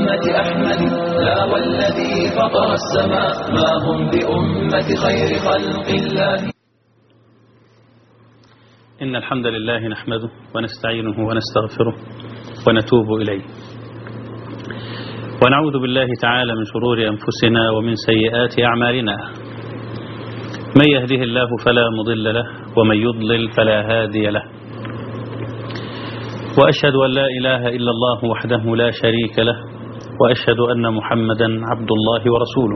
بأمة أحمد لا والذي فطر السماء ما هم بأمة خير خلق الله إن الحمد لله نحمده ونستعينه ونستغفره ونتوب إليه ونعوذ بالله تعالى من شرور أنفسنا ومن سيئات أعمالنا من يهده الله فلا مضل له ومن يضلل فلا هادي له وأشهد أن لا إله إلا الله وحده لا شريك له وأشهد أن محمدا عبد الله ورسوله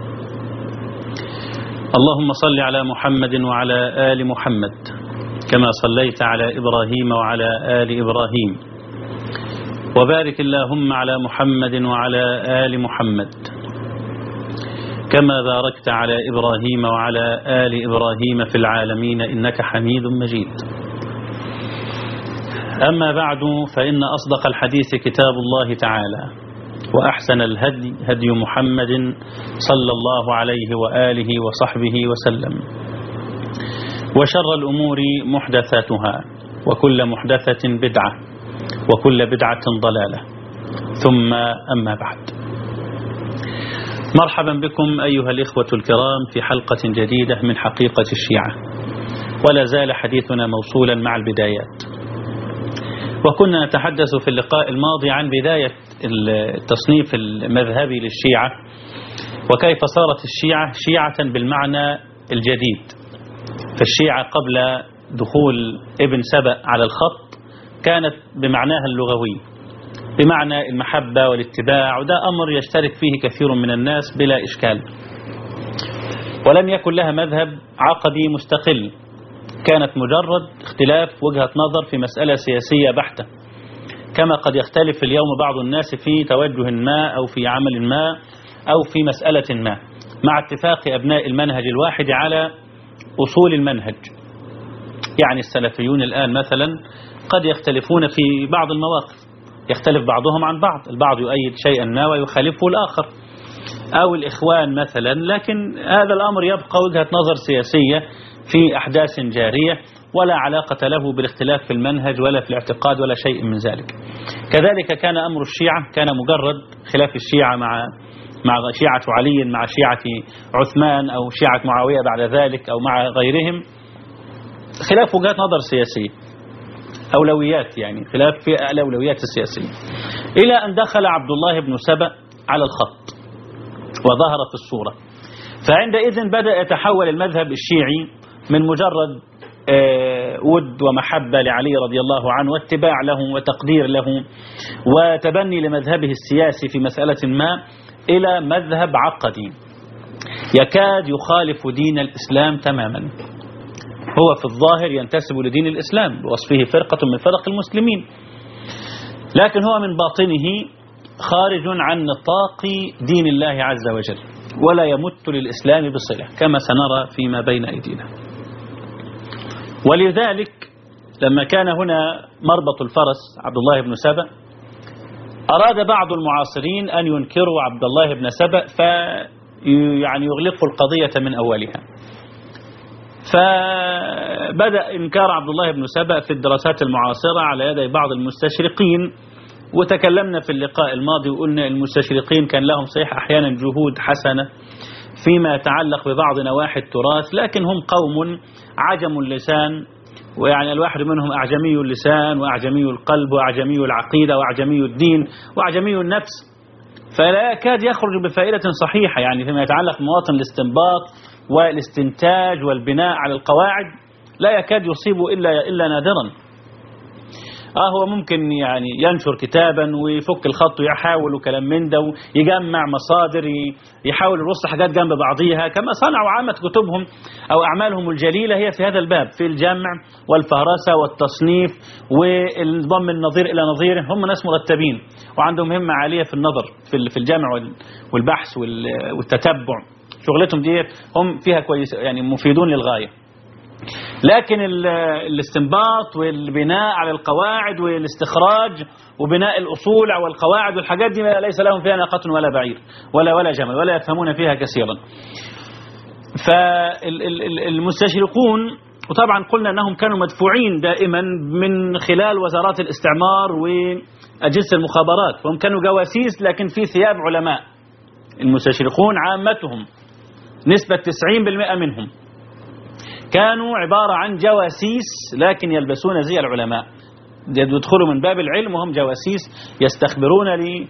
اللهم صل على محمد وعلى آل محمد كما صليت على إبراهيم وعلى آل إبراهيم وبارك اللهم على محمد وعلى آل محمد كما باركت على إبراهيم وعلى آل إبراهيم في العالمين إنك حميد مجيد أما بعد فإن أصدق الحديث كتاب الله تعالى وأحسن الهدي هدي محمد صلى الله عليه وآله وصحبه وسلم وشر الأمور محدثاتها وكل محدثة بدعة وكل بدعة ضلالة ثم أما بعد مرحبا بكم أيها الإخوة الكرام في حلقة جديدة من حقيقة الشيعة ولا زال حديثنا موصولا مع البدايات وكنا نتحدث في اللقاء الماضي عن بداية التصنيف المذهبي للشيعة وكيف صارت الشيعة شيعة بالمعنى الجديد فالشيعة قبل دخول ابن سبأ على الخط كانت بمعناها اللغوي بمعنى المحبة والاتباع وده أمر يشترك فيه كثير من الناس بلا إشكال ولم يكن لها مذهب عقدي مستقل كانت مجرد اختلاف وجهة نظر في مسألة سياسية بحتة كما قد يختلف اليوم بعض الناس في توجه ما أو في عمل ما أو في مسألة ما مع اتفاق أبناء المنهج الواحد على أصول المنهج يعني السلفيون الآن مثلا قد يختلفون في بعض المواقف يختلف بعضهم عن بعض البعض يؤيد شيئا ما ويخالفه الآخر أو الإخوان مثلا لكن هذا الأمر يبقى وجهة نظر سياسية في أحداث جارية ولا علاقة له بالاختلاف في المنهج ولا في الاعتقاد ولا شيء من ذلك كذلك كان أمر الشيعة كان مجرد خلاف الشيعة مع مع شيعة علي مع شيعة عثمان أو شيعة معاوية بعد ذلك أو مع غيرهم خلاف وجهات نظر سياسية أولويات يعني خلاف في الأولويات السياسية إلى أن دخل عبد الله بن سبأ على الخط وظهر في الصورة فعندئذ بدأ يتحول المذهب الشيعي من مجرد ود ومحبة لعلي رضي الله عنه واتباع له وتقدير له وتبني لمذهبه السياسي في مسألة ما إلى مذهب عقدي يكاد يخالف دين الإسلام تماما هو في الظاهر ينتسب لدين الإسلام بوصفه فرقة من فرق المسلمين لكن هو من باطنه خارج عن نطاق دين الله عز وجل ولا يمت للإسلام بصلة كما سنرى فيما بين أيدينا ولذلك لما كان هنا مربط الفرس عبد الله بن سبأ أراد بعض المعاصرين أن ينكروا عبد الله بن سبأ في يعني يغلقوا القضية من أولها فبدأ إنكار عبد الله بن سبأ في الدراسات المعاصرة على يدي بعض المستشرقين وتكلمنا في اللقاء الماضي وقلنا المستشرقين كان لهم صحيح أحيانا جهود حسنة فيما يتعلق ببعض نواحي التراث لكن هم قوم عجم اللسان ويعني الواحد منهم أعجمي اللسان وأعجمي القلب وأعجمي العقيدة وأعجمي الدين وأعجمي النفس فلا يكاد يخرج بفائدة صحيحة يعني فيما يتعلق بمواطن الاستنباط والاستنتاج والبناء على القواعد لا يكاد يصيب إلا, إلا نادرا اه هو ممكن يعني ينشر كتابا ويفك الخط ويحاول وكلام من ده ويجمع مصادر يحاول يرص حاجات جنب بعضيها كما صنعوا عامة كتبهم أو أعمالهم الجليلة هي في هذا الباب في الجمع والفهرسة والتصنيف والضم النظير إلى نظيره هم ناس مرتبين وعندهم همة عالية في النظر في الجمع والبحث والتتبع شغلتهم دي هم فيها كويس يعني مفيدون للغاية لكن الاستنباط والبناء على القواعد والاستخراج وبناء الأصول والقواعد والحاجات دي ليس لهم فيها ناقة ولا بعير ولا ولا جمل ولا يفهمون فيها كثيرا فالمستشرقون وطبعا قلنا أنهم كانوا مدفوعين دائما من خلال وزارات الاستعمار وأجهزة المخابرات وهم كانوا جواسيس لكن في ثياب علماء المستشرقون عامتهم نسبة 90% منهم كانوا عبارة عن جواسيس لكن يلبسون زي العلماء يدخلوا من باب العلم وهم جواسيس يستخبرون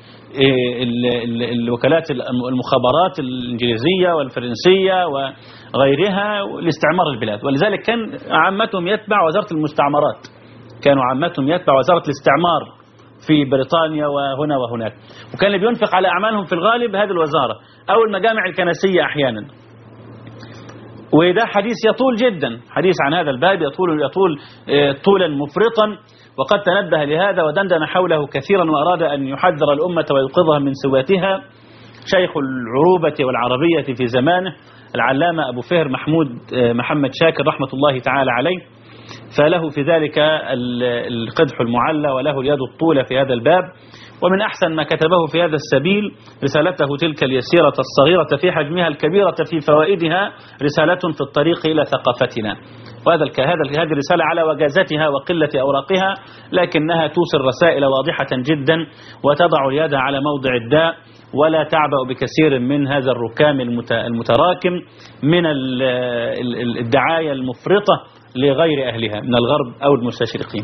للوكالات المخابرات الإنجليزية والفرنسية وغيرها لاستعمار البلاد ولذلك كان عامتهم يتبع وزارة المستعمرات كانوا عامتهم يتبع وزارة الاستعمار في بريطانيا وهنا وهناك وكان اللي بينفق على أعمالهم في الغالب هذه الوزارة أو المجامع الكنسية أحيانا وده حديث يطول جدا حديث عن هذا الباب يطول يطول طولا مفرطا وقد تنبه لهذا ودندن حوله كثيرا وأراد أن يحذر الأمة ويوقظها من سواتها شيخ العروبة والعربية في زمانه العلامة أبو فهر محمود محمد شاكر رحمة الله تعالى عليه فله في ذلك القدح المعلى وله اليد الطولة في هذا الباب ومن أحسن ما كتبه في هذا السبيل رسالته تلك اليسيرة الصغيرة في حجمها الكبيرة في فوائدها رسالة في الطريق إلى ثقافتنا وهذا هذا هذه الرسالة على وجازتها وقلة أوراقها لكنها توصل رسائل واضحة جدا وتضع اليد على موضع الداء ولا تعبأ بكثير من هذا الركام المتراكم من الدعاية المفرطة لغير أهلها من الغرب أو المستشرقين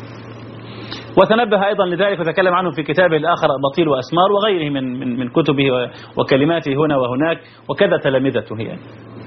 وتنبه أيضا لذلك وتكلم عنه في كتابه الآخر بطيل وأسمار وغيره من, من, من كتبه وكلماته هنا وهناك وكذا تلامذته يعني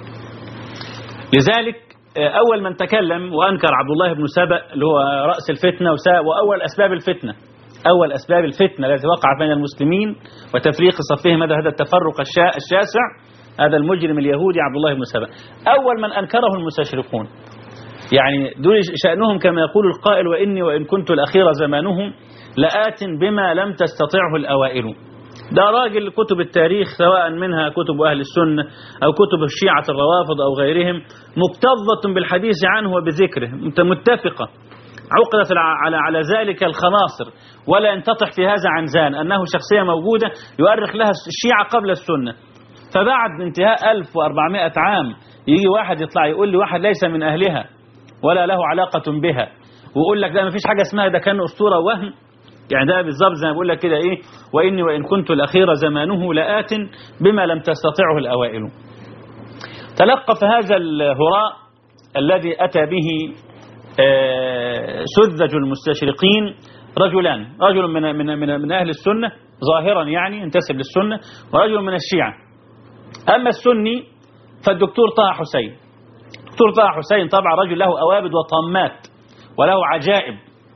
لذلك أول من تكلم وأنكر عبد الله بن سبأ اللي هو رأس الفتنة وأول أسباب الفتنة أول أسباب الفتنة التي وقعت بين المسلمين وتفريق صفهم هذا هذا التفرق الشاسع هذا المجرم اليهودي عبد الله بن سبأ أول من أنكره المستشرقون يعني دول شأنهم كما يقول القائل وإني وإن كنت الأخير زمانهم لآت بما لم تستطعه الأوائل ده راجل كتب التاريخ سواء منها كتب أهل السنة أو كتب الشيعة الروافض أو غيرهم مكتظة بالحديث عنه وبذكره متفقة عقدت على على ذلك الخناصر ولا ينتطح في هذا عن زان أنه شخصية موجودة يؤرخ لها الشيعة قبل السنة فبعد انتهاء 1400 عام يجي واحد يطلع يقول لي واحد ليس من أهلها ولا له علاقة بها ويقول لك ده ما فيش حاجة اسمها ده كان أسطورة وهم يعني ده بالظبط زي ما بقول لك كده إيه وإني وإن كنت الأخير زمانه لآت بما لم تستطعه الأوائل تلقف هذا الهراء الذي أتى به سذج المستشرقين رجلان رجل من, من, من, من أهل السنة ظاهرا يعني انتسب للسنة ورجل من الشيعة أما السني فالدكتور طه حسين الدكتور طه حسين طبعا رجل له أوابد وطامات وله عجائب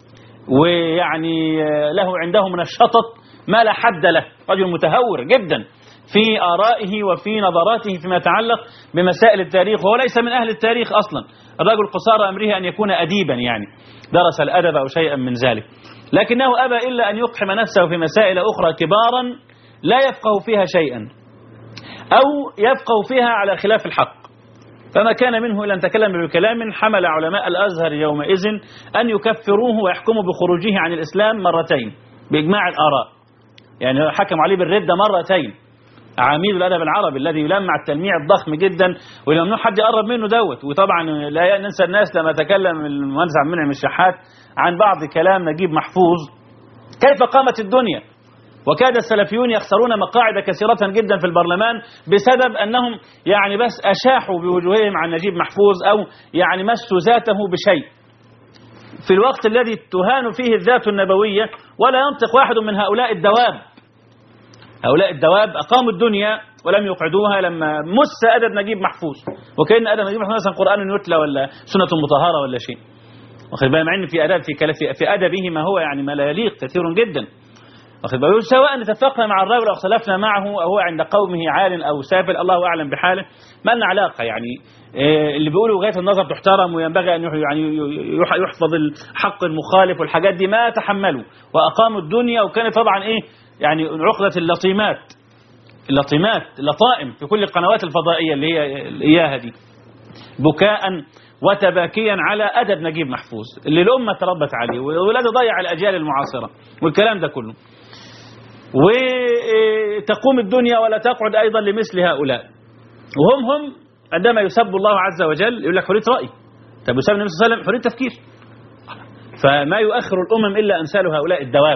ويعني له عنده من الشطط ما لا حد له رجل متهور جدا في آرائه وفي نظراته فيما يتعلق بمسائل التاريخ وهو ليس من أهل التاريخ أصلا الرجل قصار أمره أن يكون أديبا يعني درس الأدب أو شيئا من ذلك لكنه أبى إلا أن يقحم نفسه في مسائل أخرى كبارا لا يفقه فيها شيئا أو يفقه فيها على خلاف الحق فما كان منه إلا أن تكلم بكلام حمل علماء الأزهر يومئذ أن يكفروه ويحكموا بخروجه عن الإسلام مرتين بإجماع الآراء يعني حكم عليه بالردة مرتين عميد الأدب العربي الذي يلمع التلميع الضخم جدا والممنوع حد يقرب منه دوت وطبعا لا ننسى الناس لما تكلم المهندس عبد المنعم الشحات عن بعض كلام نجيب محفوظ كيف قامت الدنيا وكاد السلفيون يخسرون مقاعد كثيرة جدا في البرلمان بسبب أنهم يعني بس أشاحوا بوجوههم عن نجيب محفوظ أو يعني مسوا ذاته بشيء في الوقت الذي تهان فيه الذات النبوية ولا ينطق واحد من هؤلاء الدواب هؤلاء الدواب أقاموا الدنيا ولم يقعدوها لما مس أدب نجيب محفوظ وكأن أدب نجيب محفوظ مثلا قرآن يتلى ولا سنة مطهرة ولا شيء واخد بالك مع ان في ادب في في, في ادبه ما هو يعني ما لا يليق كثير جدا واخد بالك سواء اتفقنا مع الرجل او اختلفنا معه او هو عند قومه عال او سافل الله اعلم بحاله ما لنا علاقه يعني إيه اللي بيقولوا وجهه النظر تحترم وينبغي ان يعني يحفظ الحق المخالف والحاجات دي ما تحملوا واقاموا الدنيا وكانت طبعا ايه يعني عقده اللطيمات اللطيمات لطائم في كل القنوات الفضائيه اللي هي اياها دي بكاء وتباكيا على أدب نجيب محفوظ اللي الأمة تربت عليه والذي ضيع الأجيال المعاصرة والكلام ده كله وتقوم الدنيا ولا تقعد أيضا لمثل هؤلاء وهم هم عندما يسب الله عز وجل يقول لك حرية رأي طب وساب النبي صلى الله عليه وسلم حرية تفكير فما يؤخر الأمم إلا أمثال هؤلاء الدواب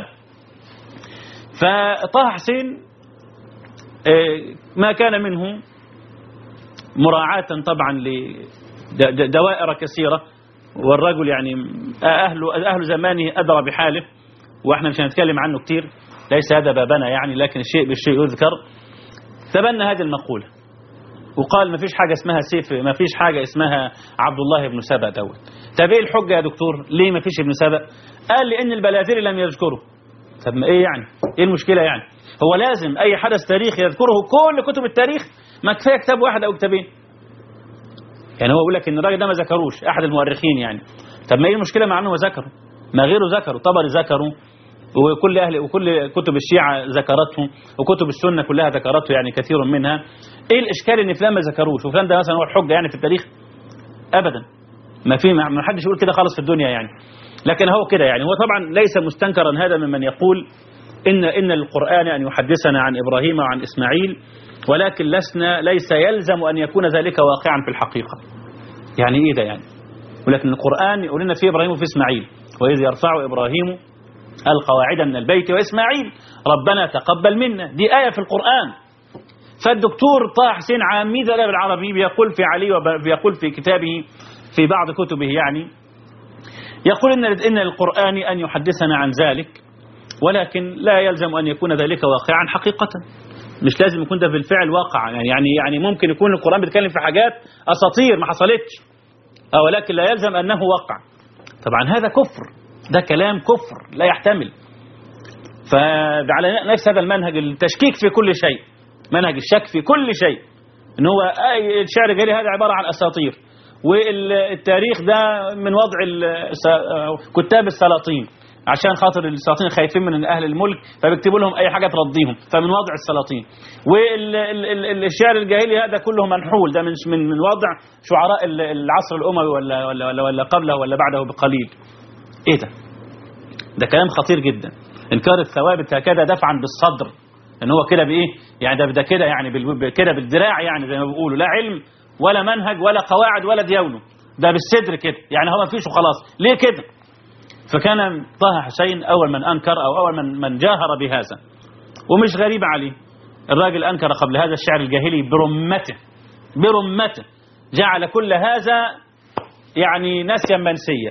فطه حسين آه، ما كان منه مراعاة طبعا لدوائر كثيرة والرجل يعني أهل, أهل زمانه أدرى بحاله وإحنا مش هنتكلم عنه كتير ليس هذا بابنا يعني لكن الشيء بالشيء يذكر تبنى هذه المقولة وقال ما فيش حاجة اسمها سيف ما فيش حاجة اسمها عبد الله بن سبأ دوت طب ايه الحجة يا دكتور ليه ما فيش ابن سبأ قال لأن البلاذري لم يذكره طب ما ايه يعني ايه المشكلة يعني هو لازم اي حدث تاريخي يذكره كل كتب التاريخ ما كفايه كتاب واحد او كتابين يعني هو بيقول لك ان الراجل ده ما ذكروش احد المؤرخين يعني طب ما ايه المشكله مع انه ذكره ما غيره ذكره طبري ذكره وكل اهل وكل كتب الشيعه ذكرته وكتب السنه كلها ذكرته يعني كثير منها ايه الاشكال ان فلان ما ذكروش وفلان ده مثلا هو الحجه يعني في التاريخ ابدا ما في ما حدش يقول كده خالص في الدنيا يعني لكن هو كده يعني هو طبعا ليس مستنكرا هذا ممن يقول إن إن القرآن أن يحدثنا عن إبراهيم وعن إسماعيل ولكن لسنا ليس يلزم أن يكون ذلك واقعا في الحقيقة يعني إيه ده يعني ولكن القرآن يقول لنا في إبراهيم وفي إسماعيل وإذ يرفع إبراهيم القواعد من البيت وإسماعيل ربنا تقبل منا دي آية في القرآن فالدكتور طه حسين عاميد الأدب العربي بيقول في علي وبيقول في كتابه في بعض كتبه يعني يقول إن إن القرآن أن يحدثنا عن ذلك ولكن لا يلزم أن يكون ذلك واقعا حقيقة مش لازم يكون ده بالفعل واقع يعني يعني يعني ممكن يكون القرآن بيتكلم في حاجات أساطير ما حصلتش أو ولكن لا يلزم أنه واقع طبعا هذا كفر ده كلام كفر لا يحتمل فعلى نفس هذا المنهج التشكيك في كل شيء منهج الشك في كل شيء ان هو الشعر الجاهلي هذا عبارة عن أساطير والتاريخ ده من وضع كتاب السلاطين عشان خاطر السلاطين خايفين من اهل الملك فبيكتبوا لهم اي حاجه ترضيهم فمن وضع السلاطين والشعر الجاهلي هذا كله منحول ده من من من وضع شعراء العصر الاموي ولا ولا ولا, ولا قبله ولا بعده بقليل ايه ده ده كلام خطير جدا انكار الثوابت هكذا دفعا بالصدر ان هو كده بايه يعني ده ده كده يعني كده بالدراع يعني زي ما بيقولوا لا علم ولا منهج ولا قواعد ولا ديونه ده بالصدر كده يعني هو ما فيش وخلاص ليه كده فكان طه حسين أول من أنكر أو أول من, من جاهر بهذا ومش غريب عليه الراجل أنكر قبل هذا الشعر الجاهلي برمته برمته جعل كل هذا يعني نسيا منسيا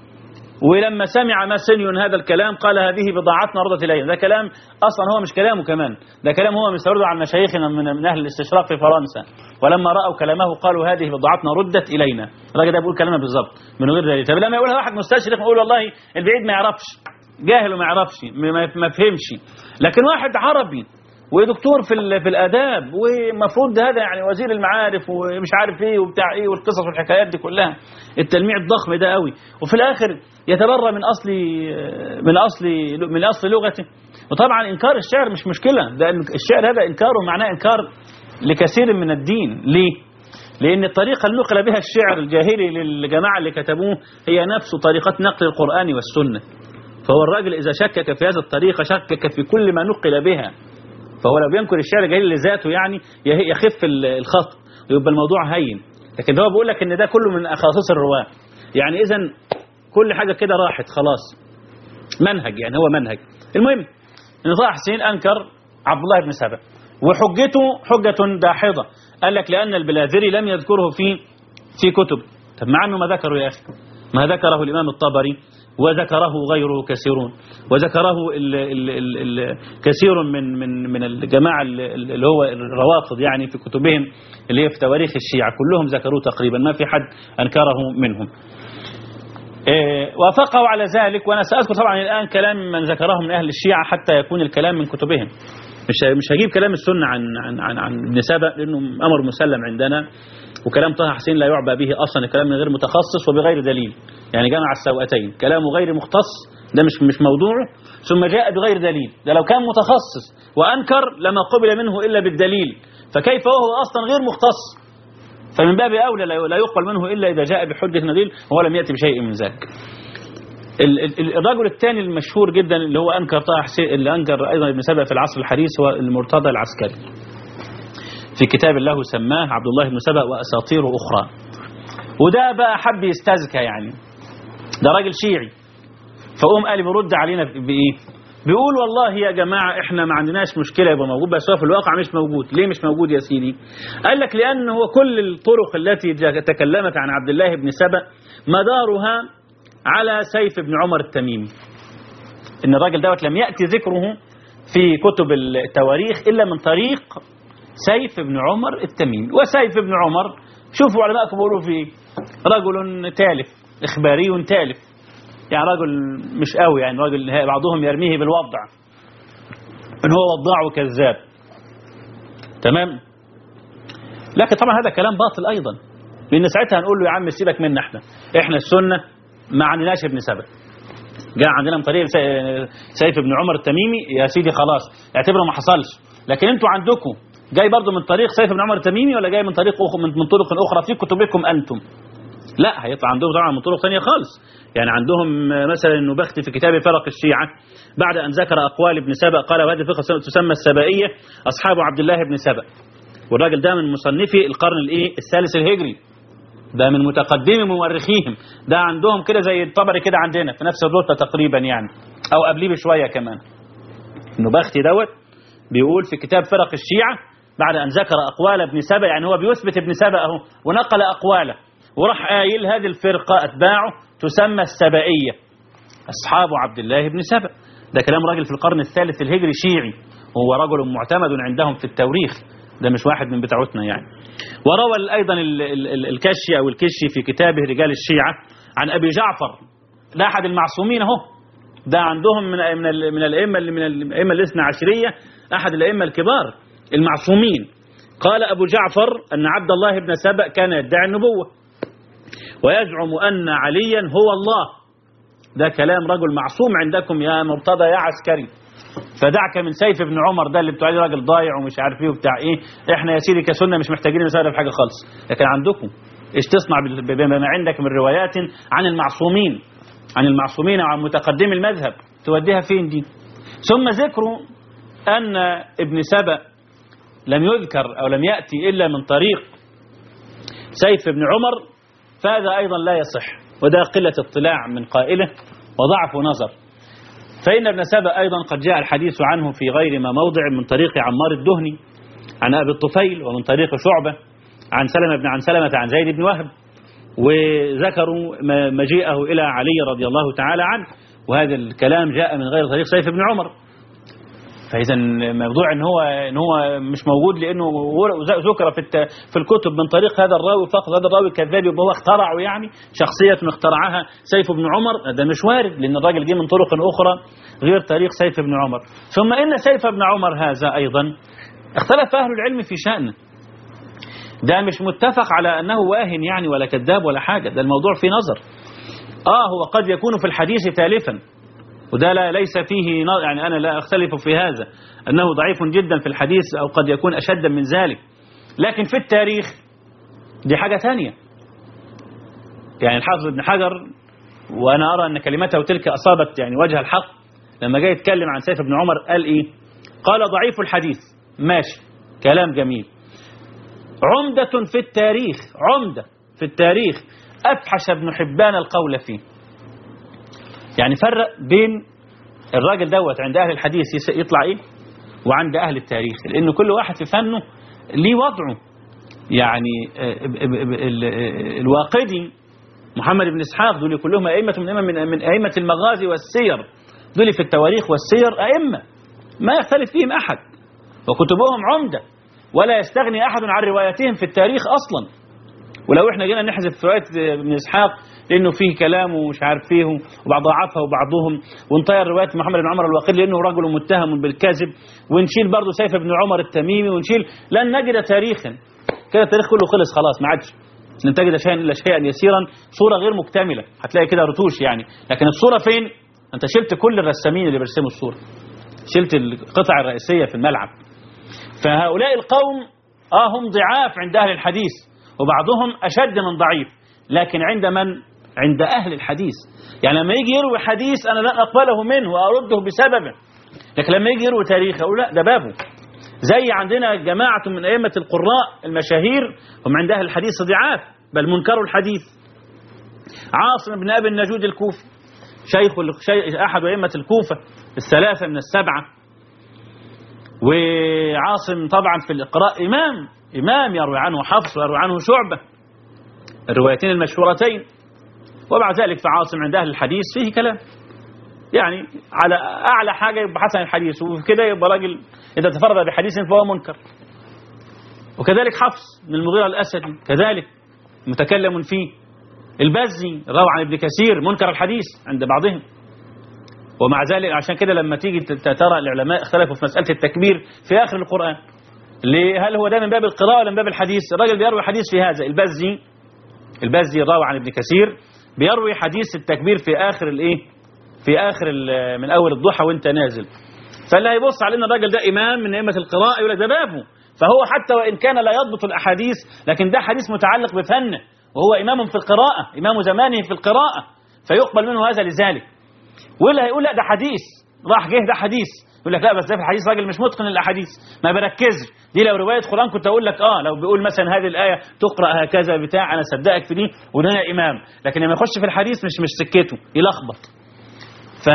ولما سمع ماسنيون هذا الكلام قال هذه بضاعتنا ردت إلينا ده كلام أصلا هو مش كلامه كمان ده كلام هو مستورده عن مشايخنا من, من أهل الاستشراق في فرنسا ولما رأوا كلامه قالوا هذه بضاعتنا ردت إلينا الراجل ده بيقول كلامه بالظبط من غير دليل طب لما يقولها واحد مستشرق يقول والله البعيد ما يعرفش جاهل وما يعرفش ما فهمش لكن واحد عربي ودكتور في في الاداب ومفروض هذا يعني وزير المعارف ومش عارف ايه وبتاع ايه والقصص والحكايات دي كلها التلميع الضخم ده قوي وفي الاخر يتبرى من اصل من اصل من اصل لغته وطبعا انكار الشعر مش مشكله ده الشعر هذا انكاره معناه انكار لكثير من الدين ليه لأن الطريقة اللي نقل بها الشعر الجاهلي للجماعة اللي كتبوه هي نفس طريقة نقل القرآن والسنة فهو الراجل إذا شكك في هذه الطريقة شكك في كل ما نقل بها فهو لو بينكر الشعر الجاهلي لذاته يعني يخف الخط ويبقى الموضوع هين لكن هو بيقول لك ان ده كله من اخاصيص الرواه يعني اذا كل حاجه كده راحت خلاص منهج يعني هو منهج المهم ان طه حسين انكر عبد الله بن سبأ وحجته حجة داحضة قال لك لأن البلاذري لم يذكره في في كتب طب مع أنه ما ذكره يا أخي ما ذكره الإمام الطبري وذكره غيره كثيرون وذكره ال ال ال ال كثير من من من الجماعة اللي هو الروافض يعني في كتبهم اللي هي في تواريخ الشيعة كلهم ذكروه تقريبا ما في حد أنكره منهم إيه وافقوا على ذلك وأنا سأذكر طبعا الآن كلام من ذكره من أهل الشيعة حتى يكون الكلام من كتبهم مش مش هجيب كلام السنة عن عن عن, عن ابن سبأ لأنه أمر مسلم عندنا وكلام طه حسين لا يعبى به أصلا الكلام من غير متخصص وبغير دليل يعني جمع السوأتين كلامه غير مختص ده مش مش موضوعه ثم جاء بغير دليل ده لو كان متخصص وأنكر لما قبل منه إلا بالدليل فكيف وهو أصلا غير مختص فمن باب أولى لا يقبل منه إلا إذا جاء بحجة دليل وهو لم يأتي بشيء من ذلك الرجل الثاني المشهور جدا اللي هو أنكر طه حسين اللي أنكر أيضا ابن سبأ في العصر الحديث هو المرتضى العسكري في كتاب له سماه عبد الله بن سبأ وأساطير أخرى وده بقى حب يستزكى يعني ده راجل شيعي فقوم قال بيرد علينا بايه بيقول والله يا جماعة احنا ما عندناش مشكلة يبقى موجود بس هو في الواقع مش موجود ليه مش موجود يا سيدي قال لك لأن هو كل الطرق التي جا- تكلمت عن عبد الله بن سبأ مدارها على سيف بن عمر التميمي ان الراجل دوت لم يأتي ذكره في كتب التواريخ إلا من طريق سيف بن عمر التميمي وسيف بن عمر شوفوا علماءكم بيقولوا في رجل تالف إخباري تالف يعني رجل مش قوي يعني راجل ها- بعضهم يرميه بالوضع ان هو وضاع وكذاب تمام لكن طبعا هذا كلام باطل ايضا لان ساعتها هنقول له يا عم سيبك منا احنا احنا السنه ما عندناش ابن سبأ جاء عندنا من طريق سي- سيف بن عمر التميمي يا سيدي خلاص اعتبره ما حصلش لكن انتوا عندكم جاي برضو من طريق سيف بن عمر التميمي ولا جاي من طريق أخ... من من طرق اخرى في كتبكم انتم لا هيطلع عندهم طبعا من طرق ثانيه خالص يعني عندهم مثلا النبختي في كتاب فرق الشيعة بعد أن ذكر أقوال ابن سبأ قال وهذه الفقه تسمى السبائية أصحاب عبد الله بن سبأ والراجل ده من مصنفي القرن الايه الثالث الهجري ده من متقدمي مؤرخيهم ده عندهم كده زي الطبري كده عندنا في نفس الرتبه تقريبا يعني او قبليه بشويه كمان النبختي دوت بيقول في كتاب فرق الشيعة بعد أن ذكر أقوال ابن سبأ يعني هو بيثبت ابن سبأ اهو ونقل أقواله وراح قايل هذه الفرقة أتباعه تسمى السبائية أصحاب عبد الله بن سبأ ده كلام راجل في القرن الثالث الهجري شيعي وهو رجل معتمد عندهم في التوريخ ده مش واحد من بتاعتنا يعني وروى أيضا ال- ال- ال- الكشي أو الكشي في كتابه رجال الشيعة عن أبي جعفر ده أحد المعصومين أهو ده عندهم من من ال- من الائمه اللي من الائمه الاثنى عشريه احد الائمه الكبار المعصومين قال ابو جعفر ان عبد الله بن سبأ كان يدعي النبوه ويزعم ان عليا هو الله ده كلام رجل معصوم عندكم يا مرتضى يا عسكري فدعك من سيف بن عمر ده اللي بتوع راجل ضايع ومش عارف ايه وبتاع ايه احنا يا سيدي كسنه مش محتاجين نسال في حاجه خالص لكن عندكم ايش تصنع بال- بما عندك من روايات عن المعصومين عن المعصومين وعن متقدمي المذهب توديها فين دي ثم ذكر أن ابن سبأ لم يذكر أو لم يأتي إلا من طريق سيف بن عمر فهذا أيضا لا يصح وده قلة اطلاع من قائله وضعف نظر فإن ابن سبأ أيضا قد جاء الحديث عنه في غير ما موضع من طريق عمار الدهني عن أبي الطفيل ومن طريق شعبة عن سلمة بن عن سلمة عن زيد بن وهب وذكروا م- مجيئه إلى علي رضي الله تعالى عنه وهذا الكلام جاء من غير طريق سيف بن عمر فإذا موضوع ان هو ان هو مش موجود لانه ور- ذكر في الت- في الكتب من طريق هذا الراوي فقط هذا الراوي كذاب يبقى هو اخترعه يعني شخصية اخترعها سيف بن عمر ده مش وارد لان الراجل جه من طرق اخرى غير طريق سيف بن عمر ثم ان سيف بن عمر هذا ايضا اختلف اهل العلم في شأنه ده مش متفق على أنه واهن يعني ولا كذاب ولا حاجة ده الموضوع في نظر آه هو قد يكون في الحديث تالفا وده لا ليس فيه ن- يعني أنا لا أختلف في هذا أنه ضعيف جدا في الحديث أو قد يكون أشد من ذلك لكن في التاريخ دي حاجة ثانية يعني الحافظ ابن حجر وأنا أرى أن كلمته تلك أصابت يعني وجه الحق لما جاي يتكلم عن سيف بن عمر قال إيه قال ضعيف الحديث ماشي كلام جميل عمدة في التاريخ عمدة في التاريخ أفحش ابن حبان القول فيه يعني فرق بين الراجل دوت عند أهل الحديث يس- يطلع إيه وعند أهل التاريخ لأن كل واحد في فنه ليه وضعه يعني آه، ب- ب- ب- ال- آه، الواقدي محمد بن إسحاق دول كلهم أئمة من أئمة من من أئمة المغازي والسير دول في التواريخ والسير أئمة ما يختلف فيهم أحد وكتبهم عمدة ولا يستغني أحد عن رواياتهم في التاريخ أصلا ولو احنا جينا نحذف رواية ابن إسحاق لأنه فيه كلام ومش عارف فيه وبعض ضعفها وبعضهم ونطير رواية محمد بن عمر الواقدي لأنه رجل متهم بالكذب ونشيل برضه سيف بن عمر التميمي ونشيل لن نجد تاريخا كده التاريخ كله خلص خلاص ما عادش لن تجد شيئا إلا شيئا يسيرا صورة غير مكتملة هتلاقي كده رتوش يعني لكن الصورة فين أنت شلت كل الرسامين اللي بيرسموا الصورة شلت القطع الرئيسية في الملعب فهؤلاء القوم آه هم ضعاف عند أهل الحديث وبعضهم أشد من ضعيف لكن عند من؟ عند أهل الحديث يعني لما يجي يروي حديث أنا لا أقبله منه وأرده بسببه لكن لما يجي يروي تاريخ أقول لا ده بابه زي عندنا جماعة من أئمة القراء المشاهير هم عند أهل الحديث ضعاف بل منكر الحديث عاصم بن أبي النجود الكوفي شيخ شيخ أحد أئمة الكوفة الثلاثة من السبعة وعاصم طبعا في الإقراء إمام إمام يروي عنه حفص ويروي عنه شعبة الروايتين المشهورتين ومع ذلك فعاصم عند أهل الحديث فيه كلام يعني على أعلى حاجة يبقى حسن الحديث وكده يبقى راجل إذا تفرد بحديث فهو منكر وكذلك حفص من المغيرة الأسدي كذلك متكلم فيه البزي روى عن ابن كثير منكر الحديث عند بعضهم ومع ذلك عشان كده لما تيجي ترى العلماء اختلفوا في مسألة التكبير في آخر القرآن هل هو ده من باب القراءة ولا من باب الحديث الراجل بيروي حديث في هذا البزي البزي راوي عن ابن كثير بيروي حديث التكبير في آخر الايه في آخر من أول الضحى وانت نازل فاللي هيبص على ان الراجل ده إمام من أئمة القراءة يقول لك ده بابه فهو حتى وإن كان لا يضبط الأحاديث لكن ده حديث متعلق بفنه وهو إمام في القراءة إمام زمانه في القراءة فيقبل منه هذا لذلك واللي هيقول لا ده حديث راح جه ده حديث يقول لك لا بس ده في الحديث راجل مش متقن الاحاديث ما بركزش دي لو روايه قران كنت اقول لك اه لو بيقول مثلا هذه الايه تقرا هكذا بتاع انا صدقك في دي وده انا امام لكن لما يخش في الحديث مش مش سكته يلخبط ف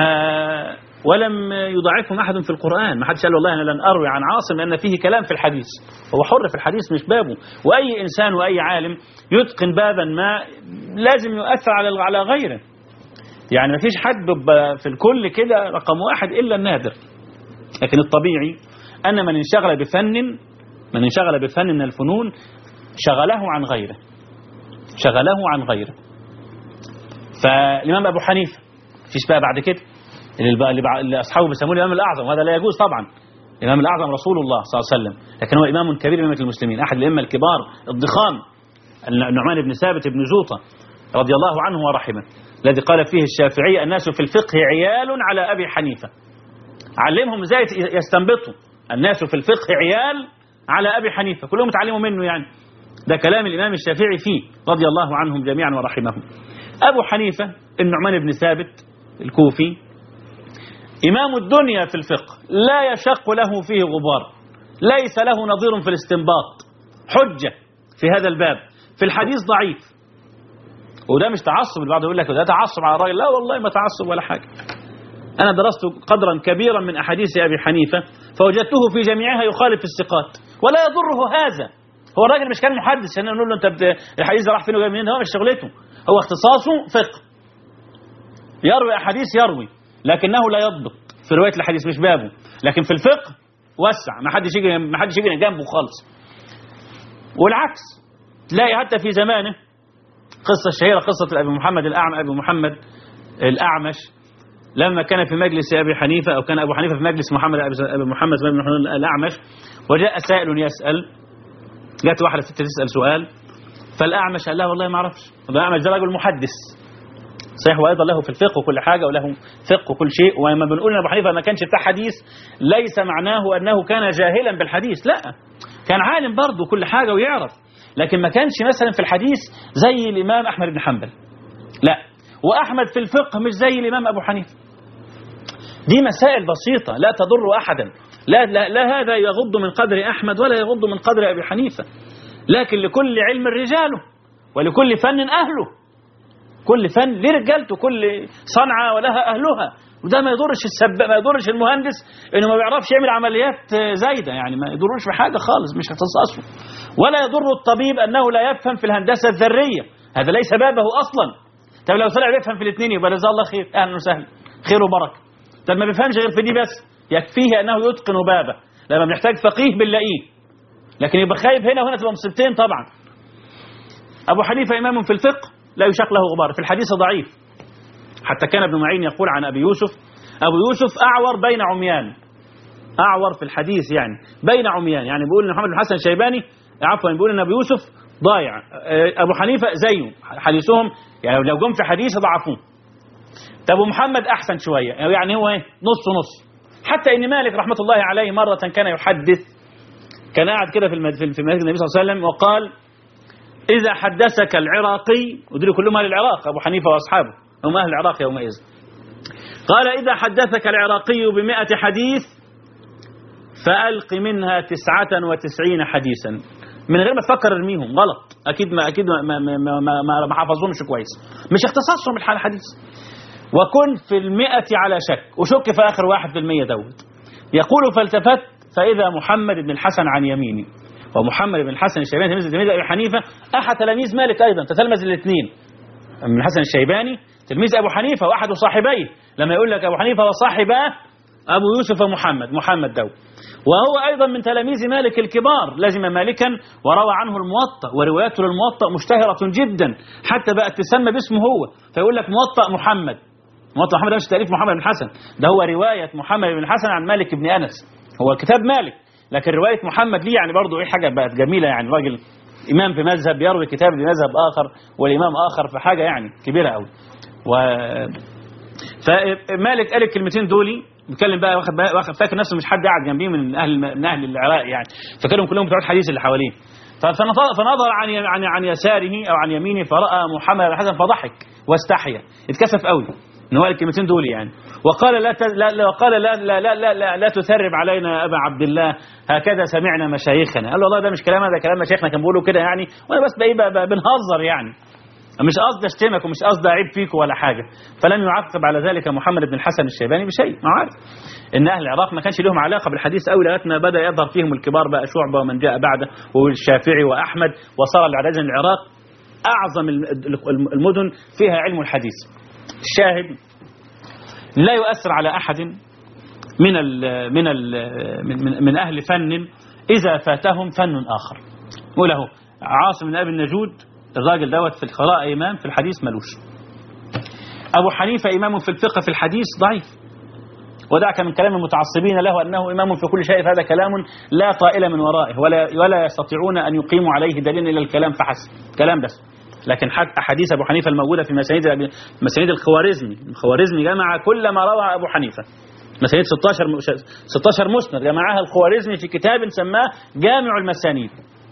ولم يضاعفهم احد في القران ما حدش قال والله انا لن اروي عن عاصم لان فيه كلام في الحديث هو حر في الحديث مش بابه واي انسان واي عالم يتقن بابا ما لازم يؤثر على على غيره يعني ما فيش حد في الكل كده رقم واحد الا النادر لكن الطبيعي أن من انشغل بفن من انشغل بفن من الفنون شغله عن غيره شغله عن غيره فالإمام أبو حنيفة فيش بقى بعد كده اللي, اللي أصحابه بيسموه الإمام الأعظم وهذا لا يجوز طبعا الإمام الأعظم رسول الله صلى الله عليه وسلم لكن هو إمام كبير من أئمة المسلمين أحد الأئمة الكبار الضخام النعمان بن ثابت بن زوطة رضي الله عنه ورحمه الذي قال فيه الشافعي الناس في الفقه عيال على أبي حنيفة علمهم ازاي يستنبطوا الناس في الفقه عيال على أبي حنيفة كلهم اتعلموا منه يعني ده كلام الإمام الشافعي فيه رضي الله عنهم جميعا ورحمهم أبو حنيفة النعمان بن ثابت الكوفي إمام الدنيا في الفقه لا يشق له فيه غبار ليس له نظير في الاستنباط حجة في هذا الباب في الحديث ضعيف وده مش تعصب البعض يقول لك ده تعصب على الراجل لا والله ما تعصب ولا حاجة أنا درست قدرا كبيرا من أحاديث أبي حنيفة فوجدته في جميعها يخالف في الثقات ولا يضره هذا هو الراجل مش كان محدث عشان نقول له انت بت... الحديث ده راح فين وجاي منين هو مش شغلته هو اختصاصه فقه يروي احاديث يروي لكنه لا يضبط في روايه الحديث مش بابه لكن في الفقه وسع ما حدش يجي ما حدش يجي جنبه خالص والعكس تلاقي حتى في زمانه قصه شهيره قصه ابي محمد الاعمى ابي محمد الاعمش لما كان في مجلس أبي حنيفة أو كان أبو حنيفة في مجلس محمد أبي محمد بن محمد الأعمش وجاء سائل يسأل جاءت واحدة ست تسأل سؤال فالأعمش قال لا والله ما أعرفش الأعمش ده رجل محدث صحيح وأيضا له في الفقه وكل حاجة وله فقه وكل شيء ولما بنقول أن أبو حنيفة ما كانش بتاع حديث ليس معناه أنه كان جاهلا بالحديث لا كان عالم برضه كل حاجة ويعرف لكن ما كانش مثلا في الحديث زي الإمام أحمد بن حنبل لا وأحمد في الفقه مش زي الإمام أبو حنيفة دي مسائل بسيطة لا تضر أحدا لا, لا, لا هذا يغض من قدر أحمد ولا يغض من قدر أبي حنيفة لكن لكل علم رجاله ولكل فن أهله كل فن ليه رجالته كل صنعة ولها أهلها وده ما يضرش السب ما يضرش المهندس انه ما بيعرفش يعمل عمليات زايده يعني ما يضرش بحاجه خالص مش اختصاصه ولا يضر الطبيب انه لا يفهم في الهندسه الذريه هذا ليس بابه اصلا طب لو طلع بيفهم في الاثنين يبقى جزاه الله خير اهلا وسهلا خير وبركه طب ما بيفهمش غير في دي بس يكفيه انه يتقن بابه لما بنحتاج فقيه بنلاقيه لكن يبقى خايف هنا وهنا تبقى مصيبتين طبعا ابو حنيفه امام في الفقه لا يشق له غبار في الحديث ضعيف حتى كان ابن معين يقول عن ابي يوسف ابو يوسف اعور بين عميان اعور في الحديث يعني بين عميان يعني بيقول ان محمد بن الحسن الشيباني عفوا بيقول ان ابو يوسف ضايع ابو حنيفه زيه حديثهم يعني لو جم في حديث ضعفوه طب ومحمد احسن شويه يعني هو ايه نص نص حتى ان مالك رحمه الله عليه مره كان يحدث كان قاعد كده في المسجد في مسجد النبي صلى الله عليه وسلم وقال اذا حدثك العراقي ودول كلهم اهل العراق ابو حنيفه واصحابه هم اهل العراق يومئذ قال اذا حدثك العراقي بمئة حديث فألق منها تسعة وتسعين حديثا من غير ما تفكر ارميهم غلط اكيد ما اكيد ما ما ما, ما, ما, ما حفظهمش كويس مش اختصاصهم الح- الحديث وكن في المئة على شك وشك في آخر واحد في المية دوت يقول فالتفت فإذا محمد بن الحسن عن يميني ومحمد بن الحسن الشيباني تلميذ تلميذ أبي حنيفة أحد تلاميذ مالك أيضا تتلمذ الاثنين ابن الحسن الشيباني تلميذ أبو حنيفة وأحد صاحبيه لما يقول لك أبو حنيفة وصاحباه أبو يوسف ومحمد محمد دو وهو أيضا من تلاميذ مالك الكبار لزم مالكا وروى عنه الموطأ ورواياته للموطأ مشتهرة جدا حتى بقت تسمى باسمه هو فيقول لك موطأ محمد موطأ محمد ده مش تأليف محمد بن الحسن ده هو رواية محمد بن الحسن عن مالك بن أنس هو كتاب مالك لكن رواية محمد ليه يعني برضه ايه حاجة بقت جميلة يعني راجل إمام في مذهب يروي كتاب لمذهب آخر والإمام آخر في حاجة يعني كبيرة قوي و فمالك قال الكلمتين دولي بيتكلم بقى واخد بقى واخد فاكر نفسه مش حد قاعد جنبيه من اهل من اهل العراق يعني فكانوا كلهم بتوع الحديث اللي حواليه فنظر فنظر عن ي- عن عن يساره او عن يمينه فراى محمد بن الحسن فضحك واستحيا اتكسف قوي ان هو قال الكلمتين دول يعني وقال لا ت- لا لا وقال لا لا لا لا, لا, لا تثرب علينا يا ابا عبد الله هكذا سمعنا مشايخنا قال له والله ده مش كلام هذا كلام مشايخنا كان بيقولوا كده يعني وانا بس بقى, بقى, بقى بنهزر يعني مش قصدي اشتمك ومش قصدي اعيب فيك ولا حاجه فلم يعقب على ذلك محمد بن الحسن الشيباني بشيء ما عارف ان اهل العراق ما كانش لهم علاقه بالحديث قوي لغايه ما بدا يظهر فيهم الكبار بقى شعبه ومن جاء بعده والشافعي واحمد وصار العراق العراق اعظم الم- المدن فيها علم الحديث الشاهد لا يؤثر على احد من ال من ال من, من, من اهل فن اذا فاتهم فن اخر وله عاصم بن ابي النجود الراجل دوت في القراءه امام في الحديث ملوش ابو حنيفه امام في الفقه في الحديث ضعيف ودعك من كلام المتعصبين له انه امام في كل شيء فهذا كلام لا طائل من ورائه ولا ولا يستطيعون ان يقيموا عليه دليلا الا الكلام فحسب كلام بس لكن حتى احاديث ابو حنيفه الموجوده في مسانيد مسانيد الخوارزمي الخوارزمي جمع كل ما روى ابو حنيفه مسانيد 16 م- 16 مسند جمعها الخوارزمي في كتاب سماه جامع المسانيد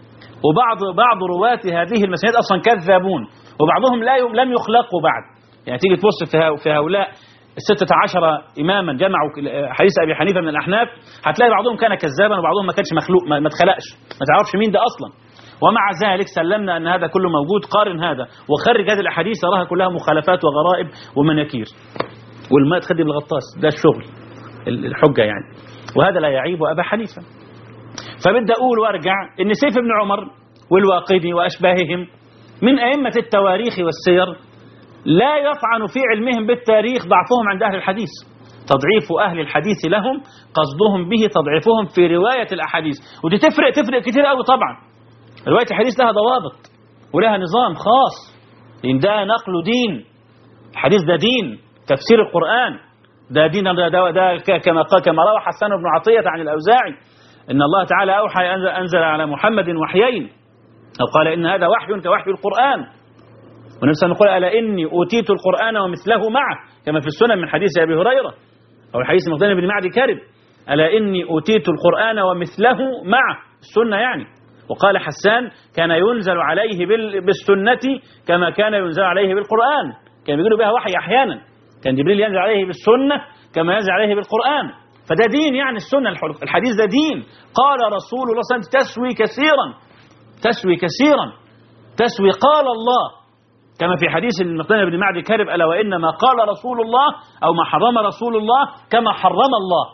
وبعض بعض رواة هذه المسانيد اصلا كذابون وبعضهم لا ي- لم يخلقوا بعد يعني تيجي تبص في ها- في هؤلاء الستة عشر إماما جمعوا ك- حديث أبي حنيفة من الأحناف هتلاقي بعضهم كان كذابا وبعضهم ما كانش مخلوق ما ما اتخلقش ما تعرفش مين ده أصلا ومع ذلك سلمنا أن هذا كله موجود قارن هذا وخرج هذه الأحاديث تراها كلها مخالفات وغرائب ومناكير والماء تخدم الغطاس ده الشغل ال- الحجة يعني وهذا لا يعيب أبا حنيفة فبدي أقول وأرجع إن سيف بن عمر والواقدي وأشباههم من أئمة التواريخ والسير لا يطعن في علمهم بالتاريخ ضعفهم عند أهل الحديث تضعيف أهل الحديث لهم قصدهم به تضعيفهم في رواية الأحاديث ودي تفرق تفرق كتير قوي طبعا رواية الحديث لها ضوابط ولها نظام خاص إن ده نقل دين الحديث ده دين تفسير القرآن ده دين ده, ده, ده ك- كما قال كما روى حسان بن عطية عن الأوزاعي إن الله تعالى أوحى أنزل, أنزل على محمد وحيين أو قال إن هذا وحي كوحي القرآن والنبي صلى الله عليه وسلم قال ألا إني أوتيت القرآن ومثله معه كما في السنن من حديث أبي هريرة أو الحديث مقدام بن معدي كرب ألا إني أوتيت القرآن ومثله معه السنة يعني وقال حسان كان ينزل عليه بال- بالسنة كما كان ينزل عليه بالقرآن كان بيقولوا بها وحي أحيانا كان جبريل ينزل عليه بالسنة كما ينزل عليه بالقرآن فده دين يعني السنة الح- الحديث ده دين قال رسول الله صلى الله عليه وسلم تسوي كثيرا تسوي كثيرا تسوي قال الله كما في حديث المقدام بن معدي كرب ألا وإنما قال رسول الله أو ما حرم رسول الله كما حرم الله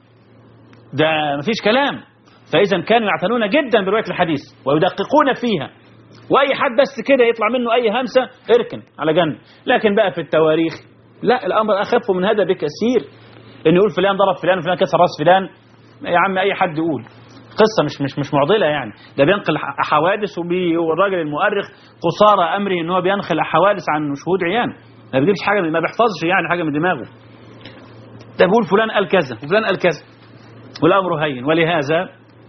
ده مفيش كلام فإذا كانوا يعتنون جدا برواية الحديث ويدققون فيها وأي حد بس كده يطلع منه أي همسة اركن على جنب لكن بقى في التواريخ لا الأمر أخف من هذا بكثير إن يقول فلان ضرب فلان وفلان كسر راس فلان يا عم أي حد يقول قصة مش مش مش معضلة يعني ده بينقل ح- حوادث وبي والراجل المؤرخ قصارى أمره إن هو بينقل حوادث عن شهود عيان ما بيجيبش حاجة ما بيحفظش يعني حاجة من دماغه ده بيقول فلان قال كذا وفلان قال كذا والأمر هين ولهذا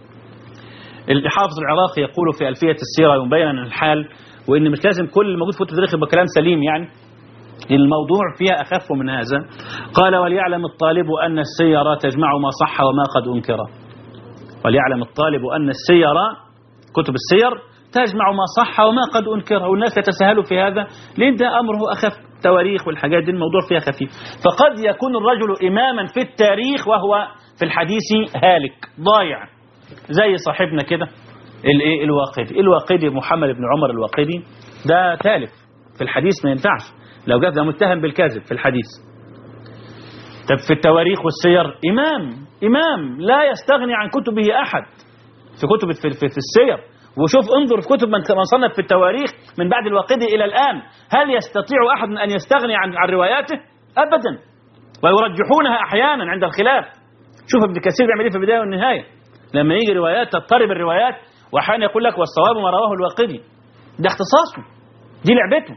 الحافظ العراقي يقول في ألفية السيرة مبينا الحال وإن مش لازم كل الموجود في التاريخ يبقى كلام سليم يعني الموضوع فيها أخف من هذا قال وليعلم الطالب أن السيرة تجمع ما صح وما قد أنكر وليعلم الطالب أن السيرة كتب السير تجمع ما صح وما قد أنكر والناس يتساهلوا في هذا لأن ده أمره أخف التواريخ والحاجات دي الموضوع فيها خفيف فقد يكون الرجل إماما في التاريخ وهو في الحديث هالك ضايع زي صاحبنا كده الايه الواقدي الواقدي محمد بن عمر الواقدي ده تالف في الحديث ما ينفعش لو جاب ده متهم بالكذب في الحديث طب في التواريخ والسير إمام إمام لا يستغني عن كتبه أحد في كتب في, في, في السير وشوف انظر في كتب من من صنف في التواريخ من بعد الواقدي إلى الآن هل يستطيع أحد أن يستغني عن عن رواياته أبدا ويرجحونها أحيانا عند الخلاف شوف ابن كثير بيعمل ايه في البداية والنهاية لما يجي روايات تضطرب الروايات وأحيانا يقول لك والصواب ما رواه الواقدي ده اختصاصه دي لعبته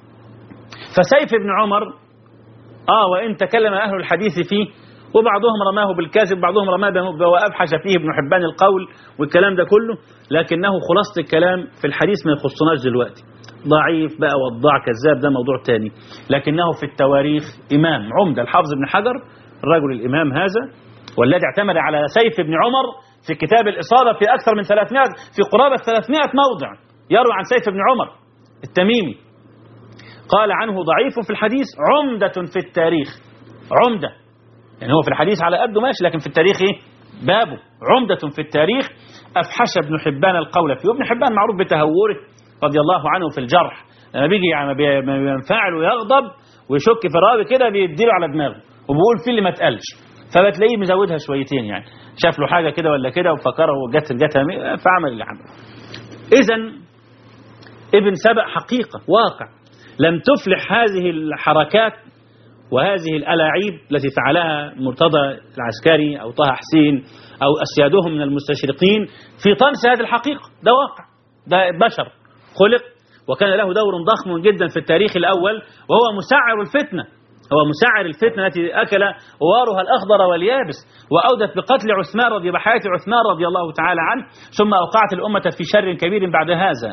فسيف بن عمر آه وإن تكلم أهل الحديث فيه وبعضهم رماه بالكذب بعضهم رماه بم- وأبحث فيه ابن حبان القول والكلام ده كله لكنه خلاصة الكلام في الحديث ما يخصناش دلوقتي ضعيف بقى وضاع كذاب ده موضوع تاني لكنه في التواريخ إمام عمدة الحافظ بن حجر الرجل الإمام هذا والذي اعتمد على سيف بن عمر في كتاب الإصابة في أكثر من 300 في قرابة 300 موضع يروي عن سيف بن عمر التميمي قال عنه ضعيف في الحديث عمدة في التاريخ عمدة يعني هو في الحديث على قده ماشي لكن في التاريخ ايه بابه عمدة في التاريخ أفحش ابن حبان القول فيه وابن حبان معروف بتهوره رضي الله عنه في الجرح لما بيجي يعني بي- ما بينفعل ويغضب ويشك في الراوي كده بيديله على دماغه وبيقول فيه اللي ما اتقالش فبتلاقيه مزودها شويتين يعني شاف له حاجة كده ولا كده وفكره وجت جتها مي- فعمل اللي عمله إذا ابن سبأ حقيقة واقع لم تفلح هذه الحركات وهذه الألاعيب التي فعلها مرتضى العسكري أو طه حسين أو أسيادهم من المستشرقين في طمس هذه الحقيقة ده واقع ده بشر خلق وكان له دور ضخم جدا في التاريخ الأول وهو مسعر الفتنة هو مسعر الفتنة التي أكل وارها الأخضر واليابس وأودت بقتل عثمان رضي بحياة عثمان رضي الله تعالى عنه ثم أوقعت الأمة في شر كبير بعد هذا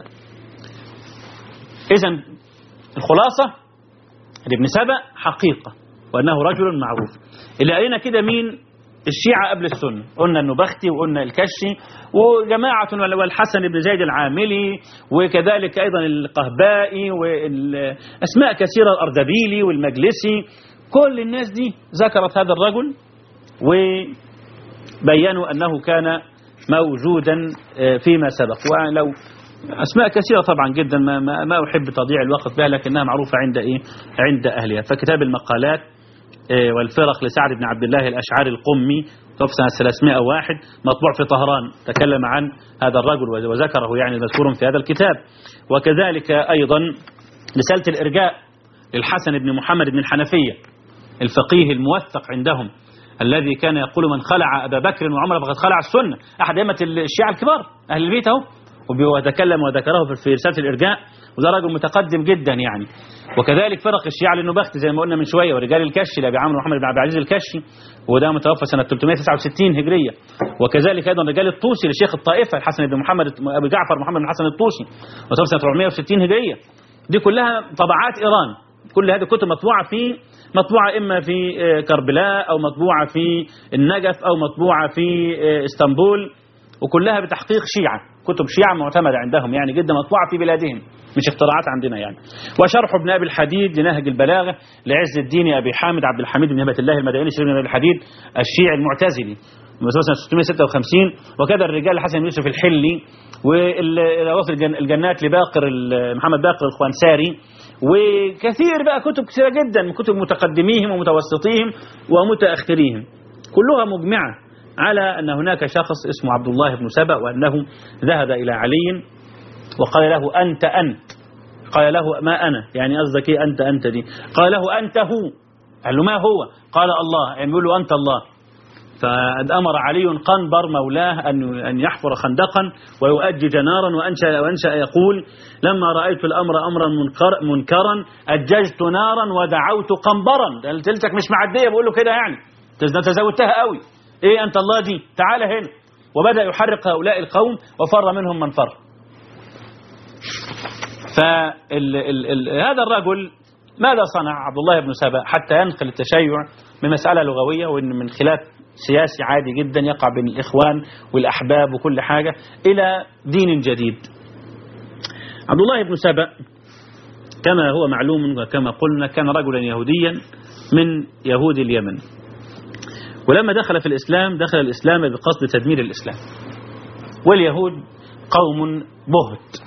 إذا الخلاصة لابن سبأ حقيقة وأنه رجل معروف اللي قالنا كده مين الشيعة قبل السنة قلنا النبختي وقلنا الكشي وجماعة والحسن بن زيد العاملي وكذلك أيضا القهبائي والأسماء كثيرة الأردبيلي والمجلسي كل الناس دي ذكرت هذا الرجل وبينوا أنه كان موجودا فيما سبق ولو أسماء كثيرة طبعا جدا ما, ما, ما أحب تضييع الوقت بها لكنها معروفة عند إيه عند أهلها فكتاب المقالات آه، والفرق لسعد بن عبد الله الأشعري القمي توفى سنة 301 مطبوع في طهران تكلم عن هذا الرجل وذكره يعني مذكور في هذا الكتاب وكذلك أيضا رسالة الإرجاء للحسن بن محمد بن الحنفية الفقيه الموثق عندهم الذي كان يقول من خلع أبا بكر وعمر فقد خلع السنة أحد أئمة الشيعة الكبار أهل البيت أهو وتكلم وذكره في رسالة الإرجاء وده راجل متقدم جدا يعني وكذلك فرق الشيعة للنبخت زي ما قلنا من شوية ورجال الكشي لأبي عمرو محمد بن عبد العزيز الكشي وده متوفى سنة 369 هجرية وكذلك أيضا رجال الطوسي لشيخ الطائفة الحسن بن محمد أبو جعفر محمد بن حسن الطوسي متوفى سنة 460 هجرية دي كلها طبعات إيران كل هذه الكتب مطبوعة في مطبوعة إما في كربلاء أو مطبوعة في النجف أو مطبوعة في اسطنبول وكلها بتحقيق شيعة كتب شيعة معتمدة عندهم يعني جدا مطبوعة في بلادهم مش اختراعات عندنا يعني وشرح ابن أبي الحديد لنهج البلاغة لعز الدين أبي حامد عبد الحميد بن هبة الله المدائني شريف بن أبي الحديد الشيعي المعتزلي سنة 656 وكذا الرجال الحسن يوسف الحلي ووصل الجنات لباقر محمد باقر الخوانساري وكثير بقى كتب كثيرة جدا من كتب متقدميهم ومتوسطيهم ومتأخريهم كلها مجمعة على أن هناك شخص اسمه عبد الله بن سبأ وأنه ذهب إلى علي وقال له أنت أنت قال له ما أنا يعني قصدك إيه أنت أنت دي قال له أنت هو قال له ما هو قال الله يعني يقول له أنت الله فأمر علي قنبر مولاه أن أن يحفر خندقا ويؤجج نارا وأنشأ, وأنشأ يقول لما رأيت الأمر أمرا منكر منكرا أججت نارا ودعوت قنبرا قلت لك مش معدية بقول له كده يعني تزودتها قوي ايه انت الله دي تعال هنا وبدأ يحرق هؤلاء القوم وفر منهم من فر فهذا الرجل ماذا صنع عبد الله بن سبأ حتى ينقل التشيع من مسألة لغوية وإن من خلاف سياسي عادي جدا يقع بين الإخوان والأحباب وكل حاجة إلى دين جديد عبد الله بن سبأ كما هو معلوم وكما قلنا كان رجلا يهوديا من يهود اليمن ولما دخل في الإسلام دخل الإسلام بقصد تدمير الإسلام واليهود قوم بهت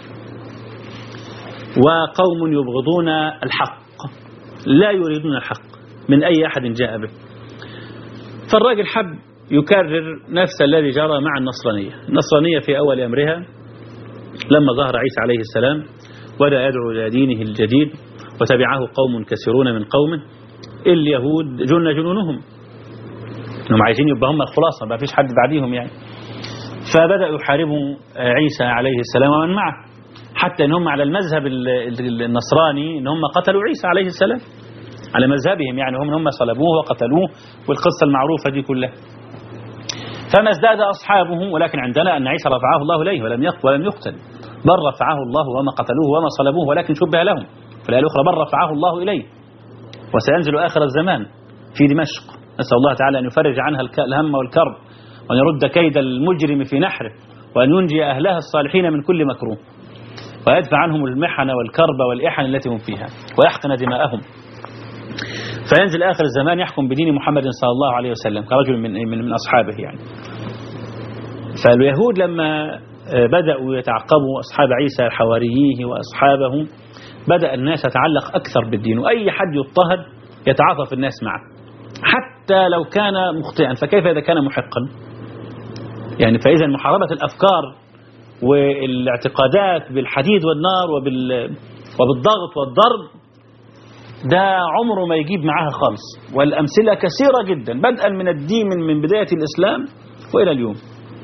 وقوم يبغضون الحق لا يريدون الحق من أي أحد جاء به فالراجل حب يكرر نفس الذي جرى مع النصرانية النصرانية في أول أمرها لما ظهر عيسى عليه السلام بدأ يدعو إلى دينه الجديد وتبعه قوم كثيرون من قومه اليهود جن جنونهم انهم عايزين يبقى هم الخلاصة ما فيش حد بعديهم يعني فبدأوا يحاربوا عيسى عليه السلام ومن معه حتى ان هم على المذهب النصراني ان هم قتلوا عيسى عليه السلام على مذهبهم يعني هم هم صلبوه وقتلوه والقصة المعروفة دي كلها فما ازداد أصحابه ولكن عندنا أن عيسى رفعه الله إليه ولم يقتل ولم يقتل بل رفعه الله وما قتلوه وما صلبوه ولكن شبه لهم في الآية الأخرى بل رفعه الله إليه وسينزل آخر الزمان في دمشق نسأل الله تعالى أن يفرج عنها الهم والكرب وأن يرد كيد المجرم في نحره وأن ينجي أهلها الصالحين من كل مكروه ويدفع عنهم المحن والكرب والإحن التي هم فيها ويحقن دماءهم فينزل آخر الزمان يحكم بدين محمد صلى الله عليه وسلم كرجل من من, من أصحابه يعني فاليهود لما بدأوا يتعقبوا أصحاب عيسى حواريه وأصحابه بدأ الناس يتعلق أكثر بالدين وأي حد يضطهد يتعاطف الناس معه حتى لو كان مخطئا فكيف إذا كان محقا يعني فإذا محاربة الأفكار والاعتقادات بالحديد والنار وبال وبالضغط والضرب ده عمره ما يجيب معاها خالص والأمثلة كثيرة جدا بدءا من الدين من, من بداية الإسلام وإلى اليوم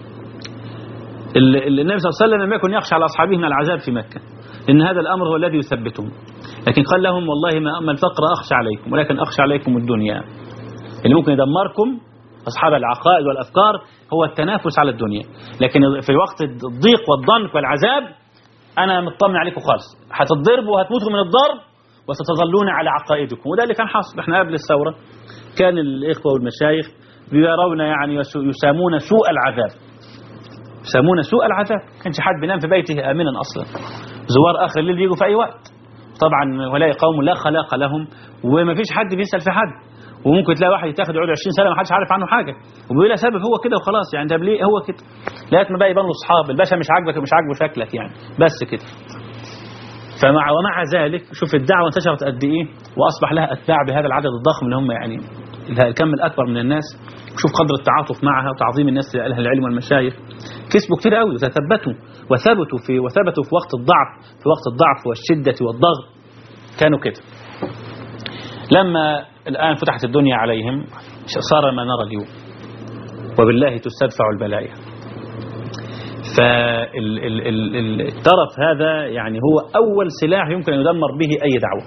النبي صلى الله عليه وسلم لم يكن يخشى على أصحابه من العذاب في مكة إن هذا الأمر هو الذي يثبتهم لكن قال لهم والله ما أما الفقر أخشى عليكم ولكن أخشى عليكم الدنيا اللي ممكن يدمركم أصحاب العقائد والأفكار هو التنافس على الدنيا لكن في وقت الضيق والضنك والعذاب أنا مطمن عليكم خالص هتضربوا وهتموتوا من الضرب وستظلون على عقائدكم وده اللي كان حاصل احنا قبل الثورة كان الإخوة والمشايخ بيرون يعني يسامون سوء العذاب يسامون سوء العذاب كانش حد بينام في بيته آمنا أصلا زوار آخر الليل يجوا في أي وقت طبعا ولاقي قوم لا خلاق لهم وما فيش حد بيسأل في حد وممكن تلاقي واحد يتاخد يقعد 20 سنه ما حدش عارف عنه حاجه وبيقول سبب هو كده وخلاص يعني طب ليه هو كده لغايه ما بقى يبان له اصحاب الباشا مش عاجبك ومش عاجبه شكلك يعني بس كده فمع ومع ذلك شوف الدعوه انتشرت قد ايه واصبح لها اتباع بهذا العدد الضخم اللي هم يعني الكم الاكبر من الناس شوف قدر التعاطف معها وتعظيم الناس لاهل العلم والمشايخ كسبوا كتير قوي وتثبتوا وثبتوا في وثبتوا في وقت الضعف في وقت الضعف والشده والضغط كانوا كده لما الآن فتحت الدنيا عليهم صار ما نرى اليوم وبالله تستدفع البلايا فالترف هذا يعني هو أول سلاح يمكن أن يدمر به أي دعوة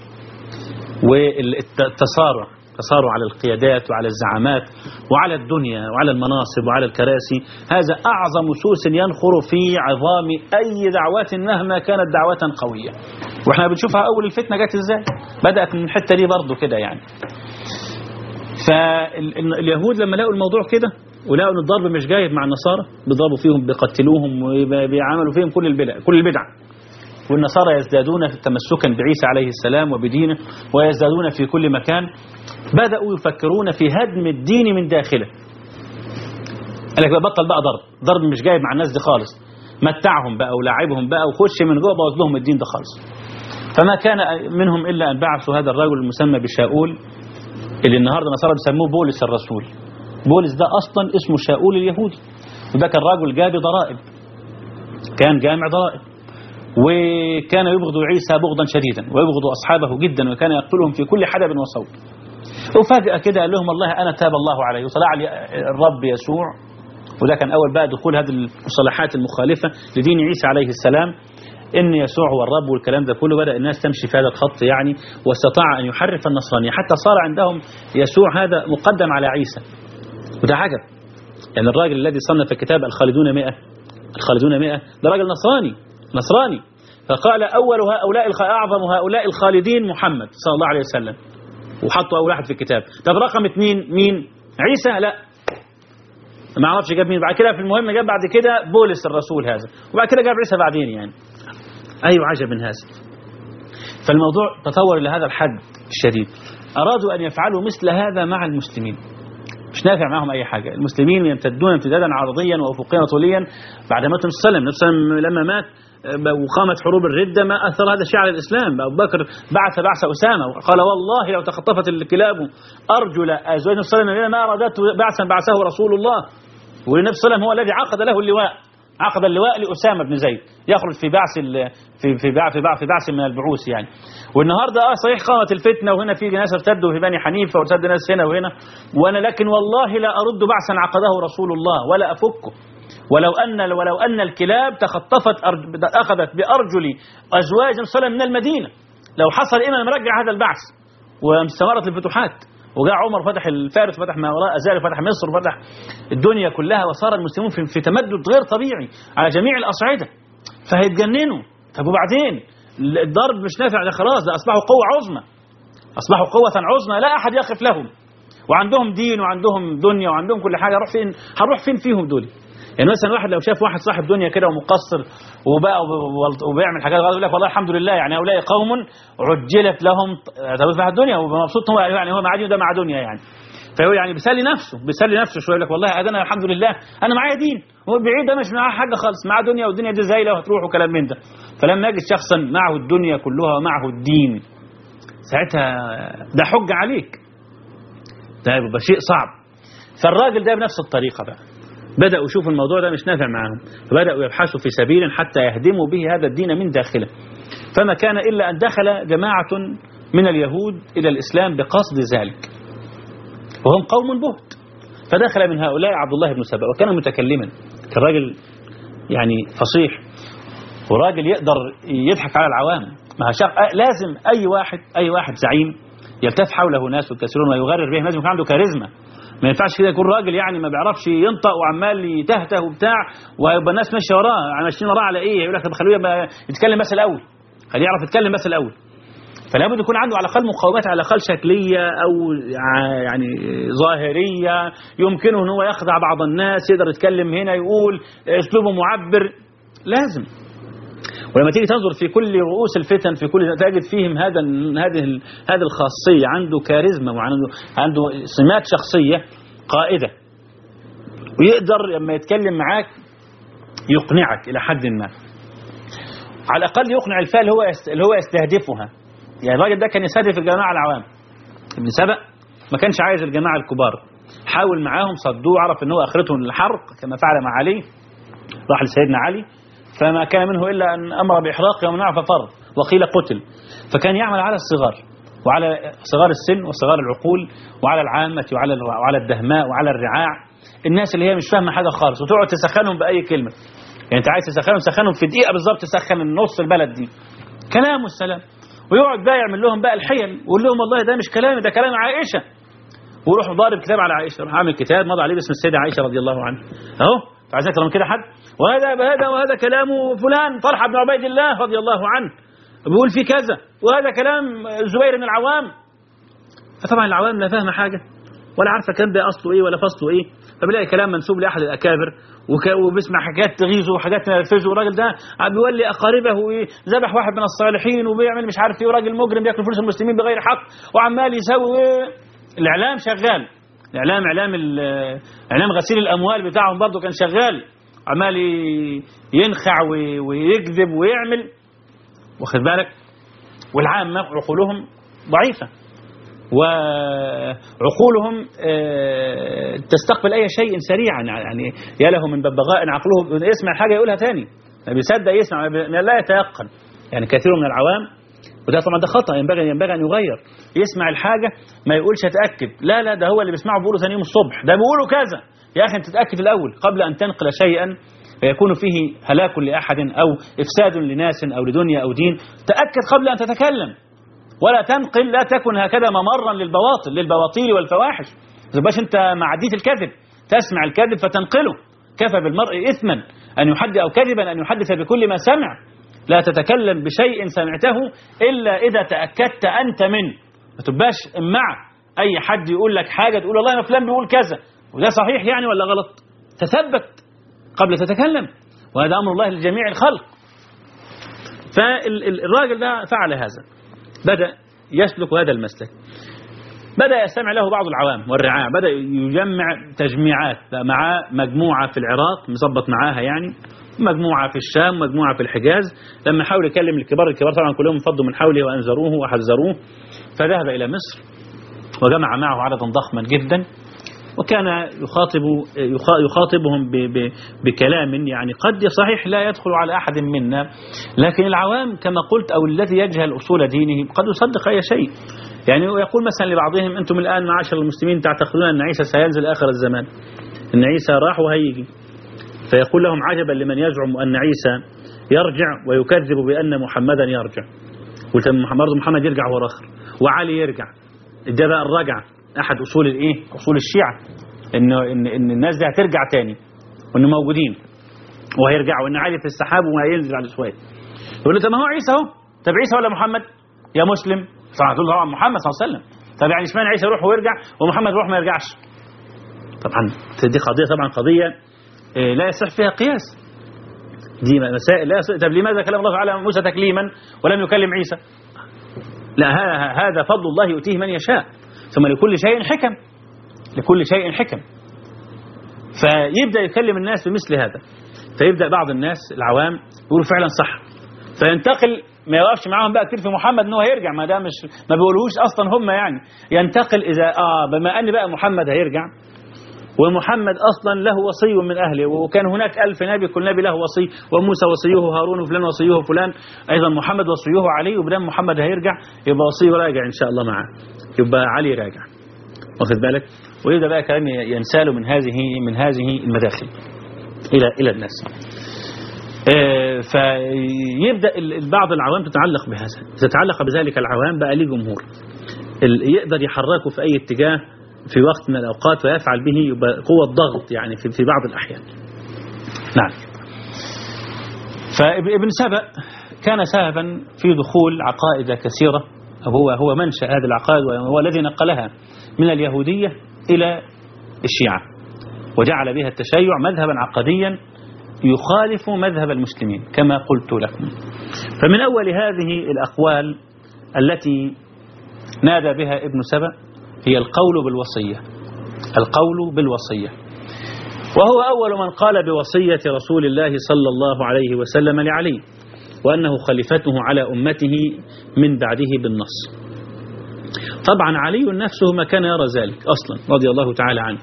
والتصارع تصارع على القيادات وعلى الزعامات وعلى الدنيا وعلى المناصب وعلى الكراسي هذا أعظم سوس ينخر في عظام أي دعوات مهما كانت دعوة قوية واحنا بنشوفها أول الفتنة جت ازاي بدأت من الحتة دي برضو كده يعني فاليهود لما لقوا الموضوع كده ولقوا ان الضرب مش جايب مع النصارى بيضربوا فيهم بيقتلوهم وبيعملوا فيهم كل البدع كل البدع والنصارى يزدادون تمسكا بعيسى عليه السلام وبدينه ويزدادون في كل مكان بدأوا يفكرون في هدم الدين من داخله قال لك بقى بطل بقى ضرب ضرب مش جايب مع الناس دي خالص متعهم بقى ولاعبهم بقى وخش من جوه بوظ لهم الدين ده خالص فما كان منهم إلا أن بعثوا هذا الرجل المسمى بشاؤول اللي النهاردة النصارى بيسموه بولس الرسول بولس ده أصلا اسمه شاؤول اليهودي وده كان راجل جاب ضرائب كان جامع ضرائب وكان يبغض عيسى بغضا شديدا ويبغض أصحابه جدا وكان يقتلهم في كل حدب وصوت وفجأة كده قال لهم والله أنا تاب الله عليه وطلع لي الرب يسوع وده كان أول بقى دخول هذه المصطلحات المخالفة لدين عيسى عليه السلام ان يسوع هو الرب والكلام ده كله بدأ الناس تمشي في هذا الخط يعني واستطاع أن يحرف النصرانية حتى صار عندهم يسوع هذا مقدم على عيسى وده عجب يعني الراجل الذي صنف كتاب الخالدون مئة الخالدون مئة ده راجل نصراني نصراني فقال أول هؤلاء أعظم هؤلاء الخالدين محمد صلى الله عليه وسلم وحطوا أول واحد في الكتاب طب رقم اثنين مين عيسى لا ما اعرفش جاب مين بعد كده في المهم جاب بعد كده بولس الرسول هذا وبعد كده جاب عيسى بعدين يعني أي عجب من هذا فالموضوع تطور إلى هذا الحد الشديد أرادوا أن يفعلوا مثل هذا مع المسلمين مش نافع معهم أي حاجة المسلمين يمتدون امتدادا عرضيا وأفقيا وطوليا بعد موت النبي صلى الله عليه وسلم النبي لما مات وقامت حروب الردة ما أثر هذا الشيء على الإسلام أبو بكر بعث بعث أسامة وقال والله لو تخطفت الكلاب أرجل أزواج النبي صلى الله عليه وسلم ما أرادت بعثا بعثه رسول الله والنبي صلى الله عليه وسلم هو الذي عقد له اللواء عقد اللواء لأسامة بن زيد يخرج في بعث في في بعث في بعث في بعث من البعوث يعني والنهارده اه صحيح قامت الفتنه وهنا في ناس ارتدوا في بني حنيفه وارتد ناس هنا وهنا وانا لكن والله لا ارد بعثا عقده رسول الله ولا افكه ولو ان ولو ان الكلاب تخطفت اخذت بارجل ازواج صلى من المدينه لو حصل امام مرجع هذا البعث واستمرت الفتوحات وجاء عمر فتح الفارس فتح ما وراء ذلك فتح مصر وفتح الدنيا كلها وصار المسلمون في, في تمدد غير طبيعي على جميع الأصعدة فهيتجننوا طب وبعدين الضرب مش نافع ده خلاص ده أصبحوا قوة عظمى أصبحوا قوة عظمى لا أحد يقف لهم وعندهم دين وعندهم دنيا وعندهم كل حاجة هروح فين هنروح فين فيهم دول يعني مثلا واحد لو شاف واحد صاحب دنيا كده ومقصر وبقى وبيعمل حاجات غلط يقول لك والله الحمد لله يعني هؤلاء قوم عجلت لهم في الدنيا ومبسوط هو يعني هو مع دين وده مع دنيا يعني فهو يعني بيسلي نفسه بيسلي نفسه شويه يقول لك والله انا الحمد لله انا معايا دين هو بعيد ده مش معاه حاجه خالص معاه دنيا والدنيا دي زايله وهتروح وكلام من ده فلما يجد شخصا معه الدنيا كلها ومعه الدين ساعتها ده حجه عليك ده يبقى شيء صعب فالراجل ده بنفس الطريقه بقى بدأوا يشوفوا الموضوع ده مش نافع معاهم فبدأوا يبحثوا في سبيل حتى يهدموا به هذا الدين من داخله فما كان إلا أن دخل جماعة من اليهود إلى الإسلام بقصد ذلك وهم قوم بهت فدخل من هؤلاء عبد الله بن سبأ وكان متكلما كان راجل يعني فصيح وراجل يقدر يضحك على العوام ما لازم أي واحد أي واحد زعيم يلتف حوله ناس كثيرون ويغرر بهم لازم يكون عنده كاريزما ما ينفعش كده يكون راجل يعني ما بيعرفش ينطق وعمال يتهته وبتاع ويبقى الناس ماشيه وراه ماشيين وراه على ايه يقول لك طب خلوه يتكلم بس الاول خليه يعرف يتكلم بس الاول فلا بد يكون عنده على الاقل مقاومات على الاقل شكليه او يعني ظاهريه يمكنه ان هو يخدع بعض الناس يقدر يتكلم هنا يقول اسلوبه معبر لازم ولما تيجي تنظر في كل رؤوس الفتن في كل تجد فيهم هذا هذه هذه الخاصيه عنده كاريزما وعنده عنده سمات شخصيه قائده ويقدر لما يتكلم معاك يقنعك الى حد ما على الاقل يقنع الفئه اللي هو اللي هو يستهدفها يعني الراجل ده كان يستهدف الجماعه العوام ابن سبأ ما كانش عايز الجماعه الكبار حاول معاهم صدوه عرف ان هو اخرتهم الحرق كما فعل مع علي راح لسيدنا علي فما كان منه إلا أن أمر بإحراقه ومنعه ففر وقيل قتل فكان يعمل على الصغار وعلى صغار السن وصغار العقول وعلى العامة وعلى وعلى الدهماء وعلى الرعاع الناس اللي هي مش فاهمة حاجة خالص وتقعد تسخنهم بأي كلمة يعني أنت عايز تسخنهم تسخنهم في دقيقة بالظبط تسخن النص البلد دي كلام والسلام ويقعد بقى يعمل لهم بقى الحيل ويقول لهم والله ده مش كلامي ده كلام عائشة ويروح ضارب كتاب على عائشة يروح عامل كتاب مضى عليه باسم السيدة عائشة رضي الله عنها أهو عايز أكثر من كده حد وهذا بهذا وهذا كلام فلان طلحة بن عبيد الله رضي الله عنه بيقول في كذا وهذا كلام الزبير بن العوام فطبعا العوام لا فاهمة حاجة ولا عارفة كان ده أصله إيه ولا فصله إيه فبيلاقي كلام منسوب لأحد الأكابر وبيسمع حاجات تغيظه وحاجات تنرفزه والراجل ده بيولي أقاربه إيه ذبح واحد من الصالحين وبيعمل مش عارف إيه وراجل مجرم بياكل فلوس المسلمين بغير حق وعمال يسوي إيه الإعلام شغال الإعلام إعلام إعلام غسيل الأموال بتاعهم برضه كان شغال عمال ينخع ويكذب ويعمل واخد بالك والعامة عقولهم ضعيفة وعقولهم تستقبل أي شيء سريعا يعني يا له من ببغاء عقله يسمع حاجة يقولها تاني ما بيصدق يسمع لا يتيقن يعني كثير من العوام وده طبعا ده خطأ ينبغي ينبغي أن يغير يسمع الحاجة ما يقولش اتأكد لا لا ده هو اللي بيسمعه بيقوله ثاني يوم الصبح ده بيقوله كذا يا أخي أنت تتأكد الأول قبل أن تنقل شيئا فيكون فيه هلاك لأحد أو إفساد لناس أو لدنيا أو دين تأكد قبل أن تتكلم ولا تنقل لا تكن هكذا ممرا للبواطل للبواطيل والفواحش باش أنت معدية الكذب تسمع الكذب فتنقله كفى بالمرء إثما أن يحدث أو كذبا أن يحدث بكل ما سمع لا تتكلم بشيء سمعته إلا إذا تأكدت أنت منه ما تبقاش مع أي حد يقول لك حاجة تقول والله أنا فلان بيقول كذا وده صحيح يعني ولا غلط تثبت قبل تتكلم وهذا أمر الله لجميع الخلق فالراجل ده فعل هذا بدأ يسلك هذا المسلك بدأ يستمع له بعض العوام والرعاع بدأ يجمع تجميعات مع مجموعة في العراق مظبط معاها يعني مجموعة في الشام مجموعة في الحجاز لما حاول يكلم الكبار الكبار طبعا كلهم فضوا من حوله وأنذروه وحذروه فذهب إلى مصر وجمع معه عددا ضخما جدا وكان يخاطب يخاطبهم بكلام يعني قد صحيح لا يدخل على أحد منا لكن العوام كما قلت أو الذي يجهل أصول دينه قد يصدق أي شيء يعني يقول مثلا لبعضهم أنتم الآن معاشر المسلمين تعتقدون أن عيسى سينزل آخر الزمان أن عيسى راح وهيجي فيقول لهم عجبا لمن يزعم أن عيسى يرجع ويكذب بأن محمدا يرجع قلت محمد محمد يرجع هو آخر وعلي يرجع ده بقى الرجع أحد أصول الإيه أصول الشيعة إن, إن, إن الناس دي هترجع تاني وإن موجودين وهيرجعوا وإن عالي في السحاب وهينزل على الأسواد يقول له طب ما هو عيسى اهو طب عيسى ولا محمد يا مسلم طبعا تقول طبعا محمد صلى الله عليه وسلم طب يعني اشمعنى عيسى يروح ويرجع ومحمد يروح ما يرجعش طبعا دي قضيه طبعا قضيه لا يصح فيها قياس دي مسائل لا يصح طب لماذا كلم الله تعالى موسى تكليما ولم يكلم عيسى لا هذا فضل الله يؤتيه من يشاء ثم لكل شيء حكم لكل شيء حكم فيبدأ يكلم الناس بمثل هذا فيبدأ بعض الناس العوام يقولوا فعلا صح فينتقل ما يوقفش معاهم بقى كتير في محمد ان هو هيرجع ما ده مش ما بيقولوش اصلا هم يعني ينتقل اذا اه بما ان بقى محمد هيرجع ومحمد اصلا له وصي من اهله وكان هناك ألف نبي كل نبي له وصي وموسى وصيه هارون وفلان وصيه فلان ايضا محمد وصيه علي وبدام محمد هيرجع يبقى وصيه راجع ان شاء الله معاه يبقى علي راجع واخد بالك ويبدا بقى كلام ينسال من هذه من هذه المداخل الى الى الناس فيبدا بعض العوام تتعلق بهذا تتعلق بذلك العوام بقى ليه جمهور يقدر يحركه في اي اتجاه في وقت من الأوقات ويفعل به يبقى قوة ضغط يعني في, في بعض الأحيان نعم فابن سبأ كان سببا في دخول عقائد كثيرة هو هو منشأ هذه العقائد وهو الذي نقلها من اليهودية إلى الشيعة وجعل بها التشيع مذهبا عقديا يخالف مذهب المسلمين كما قلت لكم فمن أول هذه الأقوال التي نادى بها ابن سبأ هي القول بالوصية القول بالوصية وهو أول من قال بوصية رسول الله صلى الله عليه وسلم لعلي وأنه خليفته على أمته من بعده بالنص طبعا علي نفسه ما كان يرى ذلك أصلا رضي الله تعالى عنه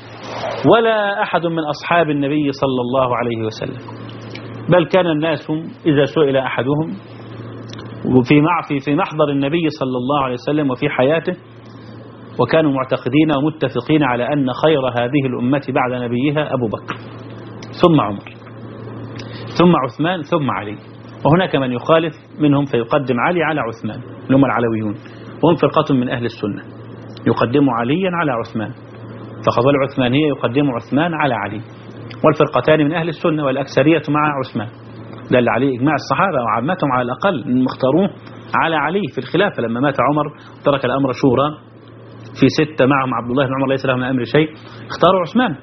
ولا أحد من أصحاب النبي صلى الله عليه وسلم بل كان الناس إذا سئل أحدهم وفي في محضر النبي صلى الله عليه وسلم وفي حياته وكانوا معتقدين ومتفقين على أن خير هذه الأمة بعد نبيها أبو بكر ثم عمر ثم عثمان ثم علي وهناك من يخالف منهم فيقدم علي على عثمان اللي هم العلويون وهم فرقة من أهل السنة يقدم عليا على عثمان فقضاء العثمانية يقدم عثمان على علي والفرقتان من أهل السنة والأكثرية مع عثمان دل عليه إجماع الصحابة وعامتهم على الأقل اختاروه على علي في الخلافة لما مات عمر ترك الأمر شورى في ستة معهم عبد الله بن عمر ليس له من أمر شيء اختاروا عثمان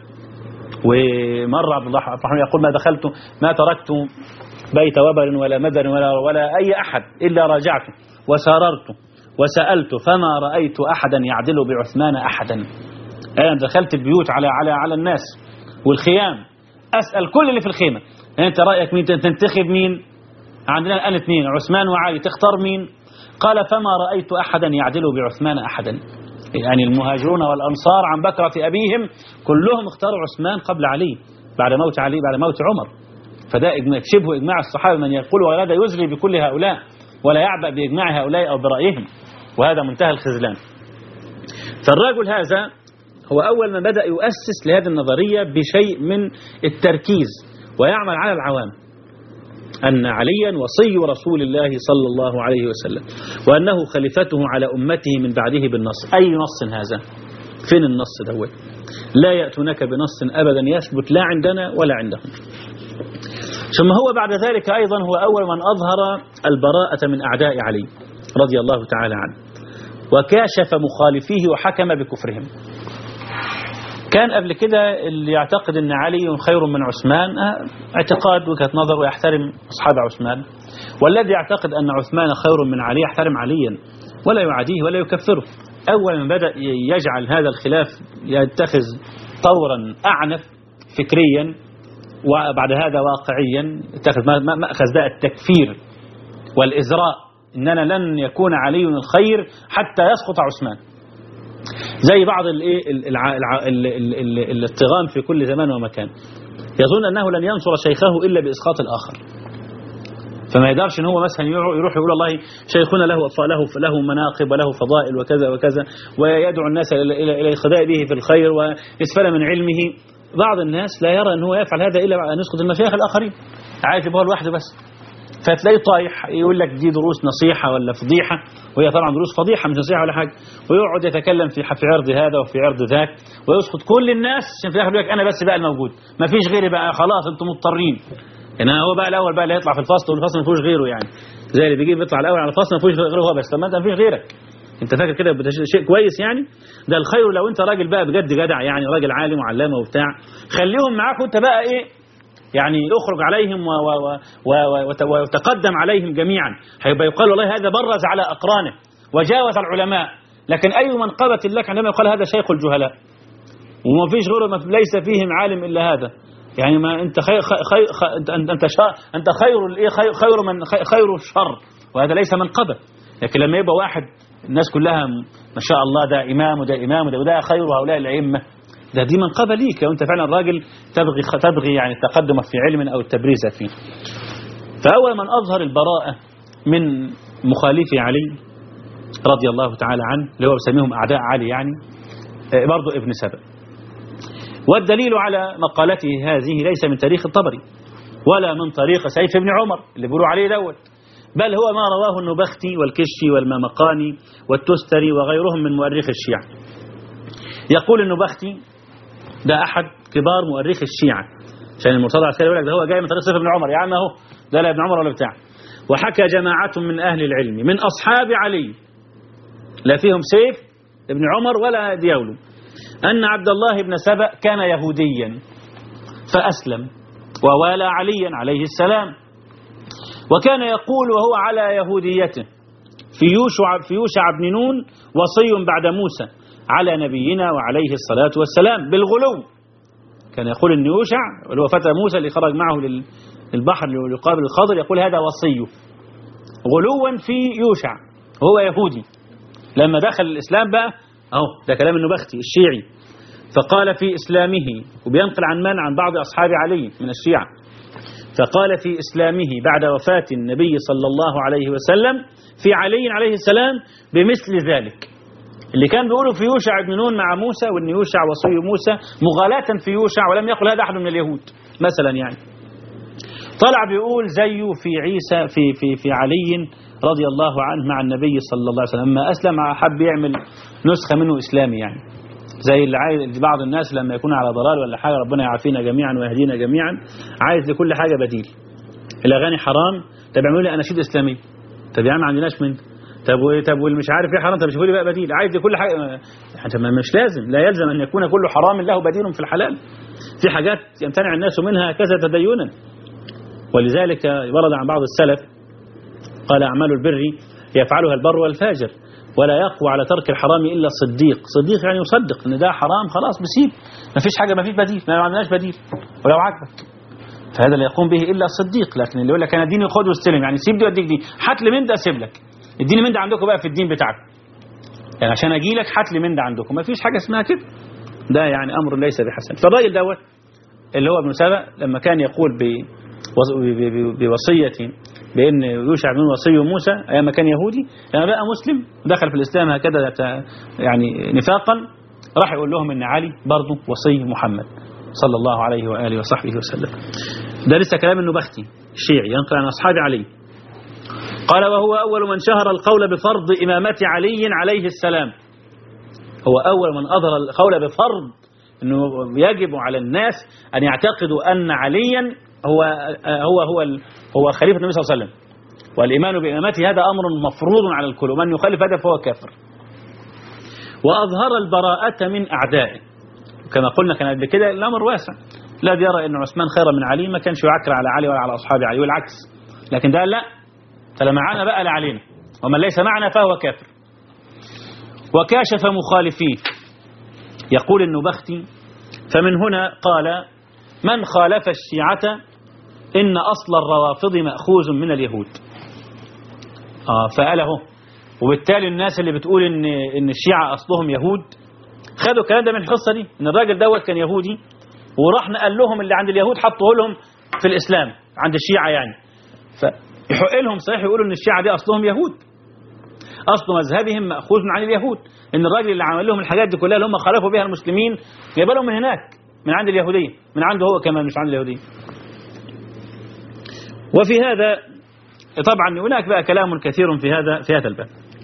ومر عبد الله الرحمن يقول ما دخلت ما تركت بيت وبر ولا مدر ولا, ولا أي أحد إلا راجعت وساررت وسألت فما رأيت أحدا يعدل بعثمان أحدا أنا دخلت البيوت على على على الناس والخيام أسأل كل اللي في الخيمة أنت رأيك مين تنتخب مين عندنا الآن اثنين عثمان وعلي تختار مين قال فما رأيت أحدا يعدل بعثمان أحدا يعني المهاجرون والأنصار عن بكرة أبيهم كلهم اختاروا عثمان قبل علي بعد موت علي بعد موت عمر فده إجماع شبه إجماع الصحابة من يقول وهذا يزري بكل هؤلاء ولا يعبأ بإجماع هؤلاء أو برأيهم وهذا منتهى الخذلان فالرجل هذا هو أول من بدأ يؤسس لهذه النظرية بشيء من التركيز ويعمل على العوام أن عليا وصي رسول الله صلى الله عليه وسلم وأنه خليفته على أمته من بعده بالنص أي نص هذا فين النص دوت لا يأتونك بنص أبدا يثبت لا عندنا ولا عندهم ثم هو بعد ذلك أيضا هو أول من أظهر البراءة من أعداء علي رضي الله تعالى عنه وكاشف مخالفيه وحكم بكفرهم كان قبل كده اللي يعتقد ان علي خير من عثمان اعتقاد وجهه نظر ويحترم اصحاب عثمان والذي يعتقد ان عثمان خير من علي يحترم عليا ولا يعاديه ولا يكفره أول ما بدأ يجعل هذا الخلاف يتخذ طورا أعنف فكريا وبعد هذا واقعيا اتخذ مأخذ بقى التكفير والإزراء إننا لن يكون علي الخير حتى يسقط عثمان زي بعض الايه الاتغام في كل زمان ومكان يظن أنه لن ينصر شيخه إلا بإسقاط الآخر فما يقدرش ان هو مثلا يروح يقول الله شيخنا له له له مناقب وله فضائل وكذا وكذا ويدعو الناس الى الى الاقتداء به في الخير ويسفل من علمه بعض الناس لا يرى ان هو يفعل هذا الا ان يسقط المشايخ الاخرين عايز يبقى لوحده بس فتلاقيه طايح يقول لك دي دروس نصيحه ولا فضيحه وهي طبعا دروس فضيحه مش نصيحه ولا حاجه ويقعد يتكلم في في عرض هذا وفي عرض ذاك ويسقط كل الناس عشان في الاخر يقول لك انا بس بقى الموجود ما فيش غيري بقى خلاص انتم مضطرين انما هو بقى الاول بقى اللي هيطلع في الفصل والفصل ما فيهوش غيره يعني زي اللي بيجي بيطلع الاول على الفصل ما فيهوش غيره هو بس طب ما انت ما فيش غيرك انت فاكر كده شيء كويس يعني ده الخير لو انت راجل بقى بجد جدع يعني راجل عالم وعلامه وبتاع خليهم معاك وانت بقى ايه يعني اخرج عليهم و و و وتقدم عليهم جميعا هيبقى يقال والله هذا برز على اقرانه وجاوز العلماء لكن اي منقبه لك عندما يقال هذا شيخ الجهلاء وما فيش غيره ليس فيهم عالم الا هذا يعني ما انت خير خير انت انت انت خير الايه خير, خير من خير الشر وهذا ليس منقبه لكن لما يبقى واحد الناس كلها ما شاء الله ده امام وده امام وده, وده خير هؤلاء الائمه ده دي منقبه ليك لو انت فعلا راجل تبغي تبغي يعني التقدم في علم او التبريز فيه فاول من اظهر البراءه من مخالفي علي رضي الله تعالى عنه اللي هو بسميهم اعداء علي يعني برضه ابن سبأ والدليل على مقالته هذه ليس من تاريخ الطبري ولا من طريق سيف بن عمر اللي بيقولوا عليه دوت بل هو ما رواه النبختي والكشي والمامقاني والتستري وغيرهم من مؤرخ الشيعة يقول النبختي ده أحد كبار مؤرخ الشيعة عشان المرتضى العسكري يقول لك ده هو جاي من طريق سيف بن عمر يا عم اهو ده لا ابن عمر ولا بتاع وحكى جماعة من أهل العلم من أصحاب علي لا فيهم سيف ابن عمر ولا ديولو أن عبد الله بن سبأ كان يهوديا فأسلم ووالى عليا عليه السلام وكان يقول وهو على يهوديته في يوشع, في يوشع بن نون وصي بعد موسى على نبينا وعليه الصلاة والسلام بالغلو كان يقول أن يوشع اللي هو فتى موسى اللي خرج معه للبحر ليقابل الخضر يقول هذا وصيه غلوا في يوشع وهو يهودي لما دخل الإسلام بقى أهو ده كلام النبختي الشيعي فقال في إسلامه وبينقل عن من عن بعض أصحاب علي من الشيعة فقال في إسلامه بعد وفاة النبي صلى الله عليه وسلم في علي عليه السلام بمثل ذلك اللي كان بيقولوا في يوشع بن نون مع موسى وان يوشع وصي موسى مغالاة في يوشع ولم يقل هذا أحد من اليهود مثلا يعني طلع بيقول زيه في عيسى في في في علي رضي الله عنه مع النبي صلى الله عليه وسلم لما أسلم حب يعمل نسخة منه إسلامي يعني زي اللي عايز بعض الناس لما يكون على ضلال ولا حاجة ربنا يعافينا جميعا ويهدينا جميعا عايز لكل حاجة بديل الأغاني حرام طب اعملوا لي أناشيد إسلامية طب يا عم ما عندناش من طب طب والمش عارف ايه حرام طب شوفوا لي بقى بديل عايز لكل حاجة طب مش لازم لا يلزم أن يكون كل حرام له بديل في الحلال في حاجات يمتنع الناس منها كذا تدينا ولذلك ورد عن بعض السلف قال أعمال البر يفعلها البر والفاجر ولا يقوى على ترك الحرام إلا صديق صديق يعني يصدق ان ده حرام خلاص بسيب ما فيش حاجة ما فيش بديل ما عندناش بديل ولو عجبك فهذا لا يقوم به إلا الصديق لكن اللي يقول لك أنا ديني خد واستلم يعني سيب دي واديك دي هات لي من ده اسيب لك اديني من ده عندكم بقى في الدين بتاعكم يعني عشان اجي لك هات لي من ده عندكم ما فيش حاجة اسمها كده ده يعني أمر ليس بحسن فالراجل دوت اللي هو ابن سبأ لما كان يقول بوصية بأن يوشع بن وصي موسى أيام ما كان يهودي لما بقى مسلم دخل في الإسلام هكذا يعني نفاقا راح يقول لهم أن علي برضه وصي محمد صلى الله عليه وآله وصحبه وسلم ده لسه كلام النبختي الشيعي ينقل عن أصحاب علي قال وهو أول من شهر القول بفرض إمامة علي عليه السلام هو أول من أظهر القول بفرض أنه يجب على الناس أن يعتقدوا أن عليا هو هو هو هو خليفة النبي صلى الله عليه وسلم والإيمان بإمامته هذا أمر مفروض على الكل ومن يخالف هذا فهو كافر وأظهر البراءة من أعدائه كما قلنا كان قبل كده الأمر واسع لا يرى أن عثمان خيرا من علي ما كانش يعكر على علي ولا على أصحاب علي والعكس لكن ده لا فلا معنا بقى لعلينا ومن ليس معنا فهو كافر وكاشف مخالفيه يقول النبختي فمن هنا قال من خالف الشيعة إن أصل الروافض مأخوذ من اليهود آه فقال اهو وبالتالي الناس اللي بتقول إن, إن الشيعة أصلهم يهود خدوا الكلام ده من الحصة دي إن الراجل دوت كان يهودي وراح نقل لهم اللي عند اليهود حطوه لهم في الإسلام عند الشيعة يعني فيحق لهم صحيح يقولوا إن الشيعة دي أصلهم يهود أصل مذهبهم مأخوذ عن اليهود إن الراجل اللي عمل لهم الحاجات دي كلها اللي هم خالفوا بها المسلمين جايبها لهم من هناك من عند اليهودية من عنده هو كمان مش عند اليهودية وفي هذا طبعا هناك بقى كلام كثير في هذا في هذا الباب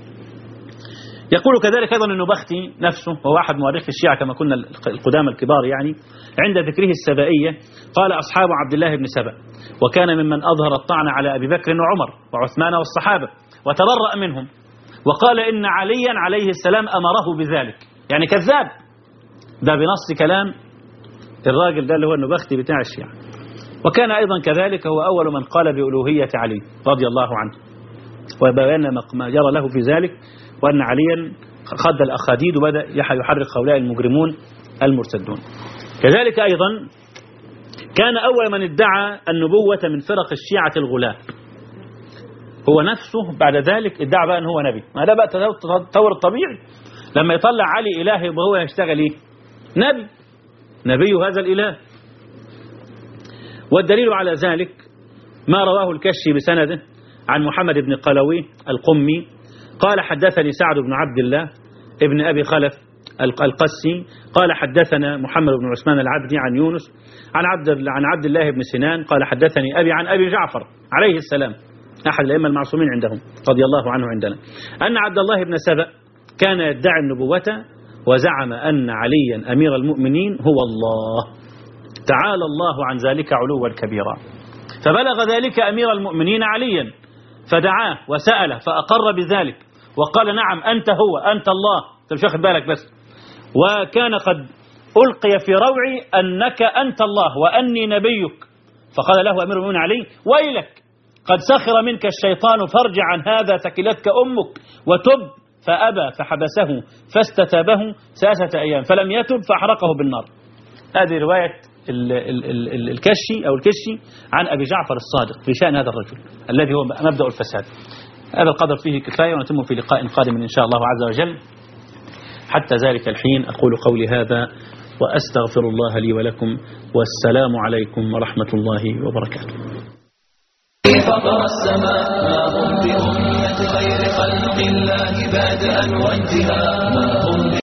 يقول كذلك أيضا النبختي نفسه وهو واحد مؤرخ الشيعة كما كنا القدامى الكبار يعني عند ذكره السبائية قال أصحاب عبد الله بن سبأ وكان ممن أظهر الطعن على أبي بكر وعمر وعثمان والصحابة وتبرأ منهم وقال إن عليا عليه السلام أمره بذلك يعني كذاب ده بنص كلام الراجل ده اللي هو النبختي بتاع الشيعة وكان أيضا كذلك هو أول من قال بألوهية علي رضي الله عنه وبيان ما جرى له في ذلك وأن عليا خد الأخاديد وبدأ يحرق هؤلاء المجرمون المرتدون كذلك أيضا كان أول من ادعى النبوة من فرق الشيعة الغلاة هو نفسه بعد ذلك ادعى بقى أن هو نبي ما ده بقى التطور الطبيعي لما يطلع علي إله يبقى هو يشتغل إيه نبي نبي هذا الإله والدليل على ذلك ما رواه الكشي بسنده عن محمد بن قلوي القمي قال حدثني سعد بن عبد الله ابن أبي خلف القسي قال حدثنا محمد بن عثمان العبدي عن يونس عن عبد عن عبد الله بن سنان قال حدثني أبي عن أبي جعفر عليه السلام أحد الأئمة المعصومين عندهم رضي الله عنه عندنا أن عبد الله بن سبأ كان يدعي النبوة وزعم أن عليا أمير المؤمنين هو الله تعالى الله عن ذلك علوا كبيرا فبلغ ذلك أمير المؤمنين عليا فدعاه وسأله فأقر بذلك وقال نعم أنت هو أنت الله أنت مش واخد بالك بس وكان قد ألقي في روعي أنك أنت الله وأني نبيك فقال له أمير المؤمنين علي ويلك قد سخر منك الشيطان فارجع عن هذا ثكلتك أمك وتب فأبى فحبسه فاستتابه ثلاثة أيام فلم يتب فأحرقه بالنار هذه رواية ال ال ال ال الكشي أو الكشي عن أبي جعفر الصادق في شأن هذا الرجل الذي هو مبدأ الفساد هذا القدر فيه كفاية ونتم في لقاء قادم إن شاء الله عز وجل حتى ذلك الحين أقول قولي هذا وأستغفر الله لي ولكم والسلام عليكم ورحمة الله وبركاته فطر السماء ما هم بأمة خير خلق الله بادئا وانتهاء ما هم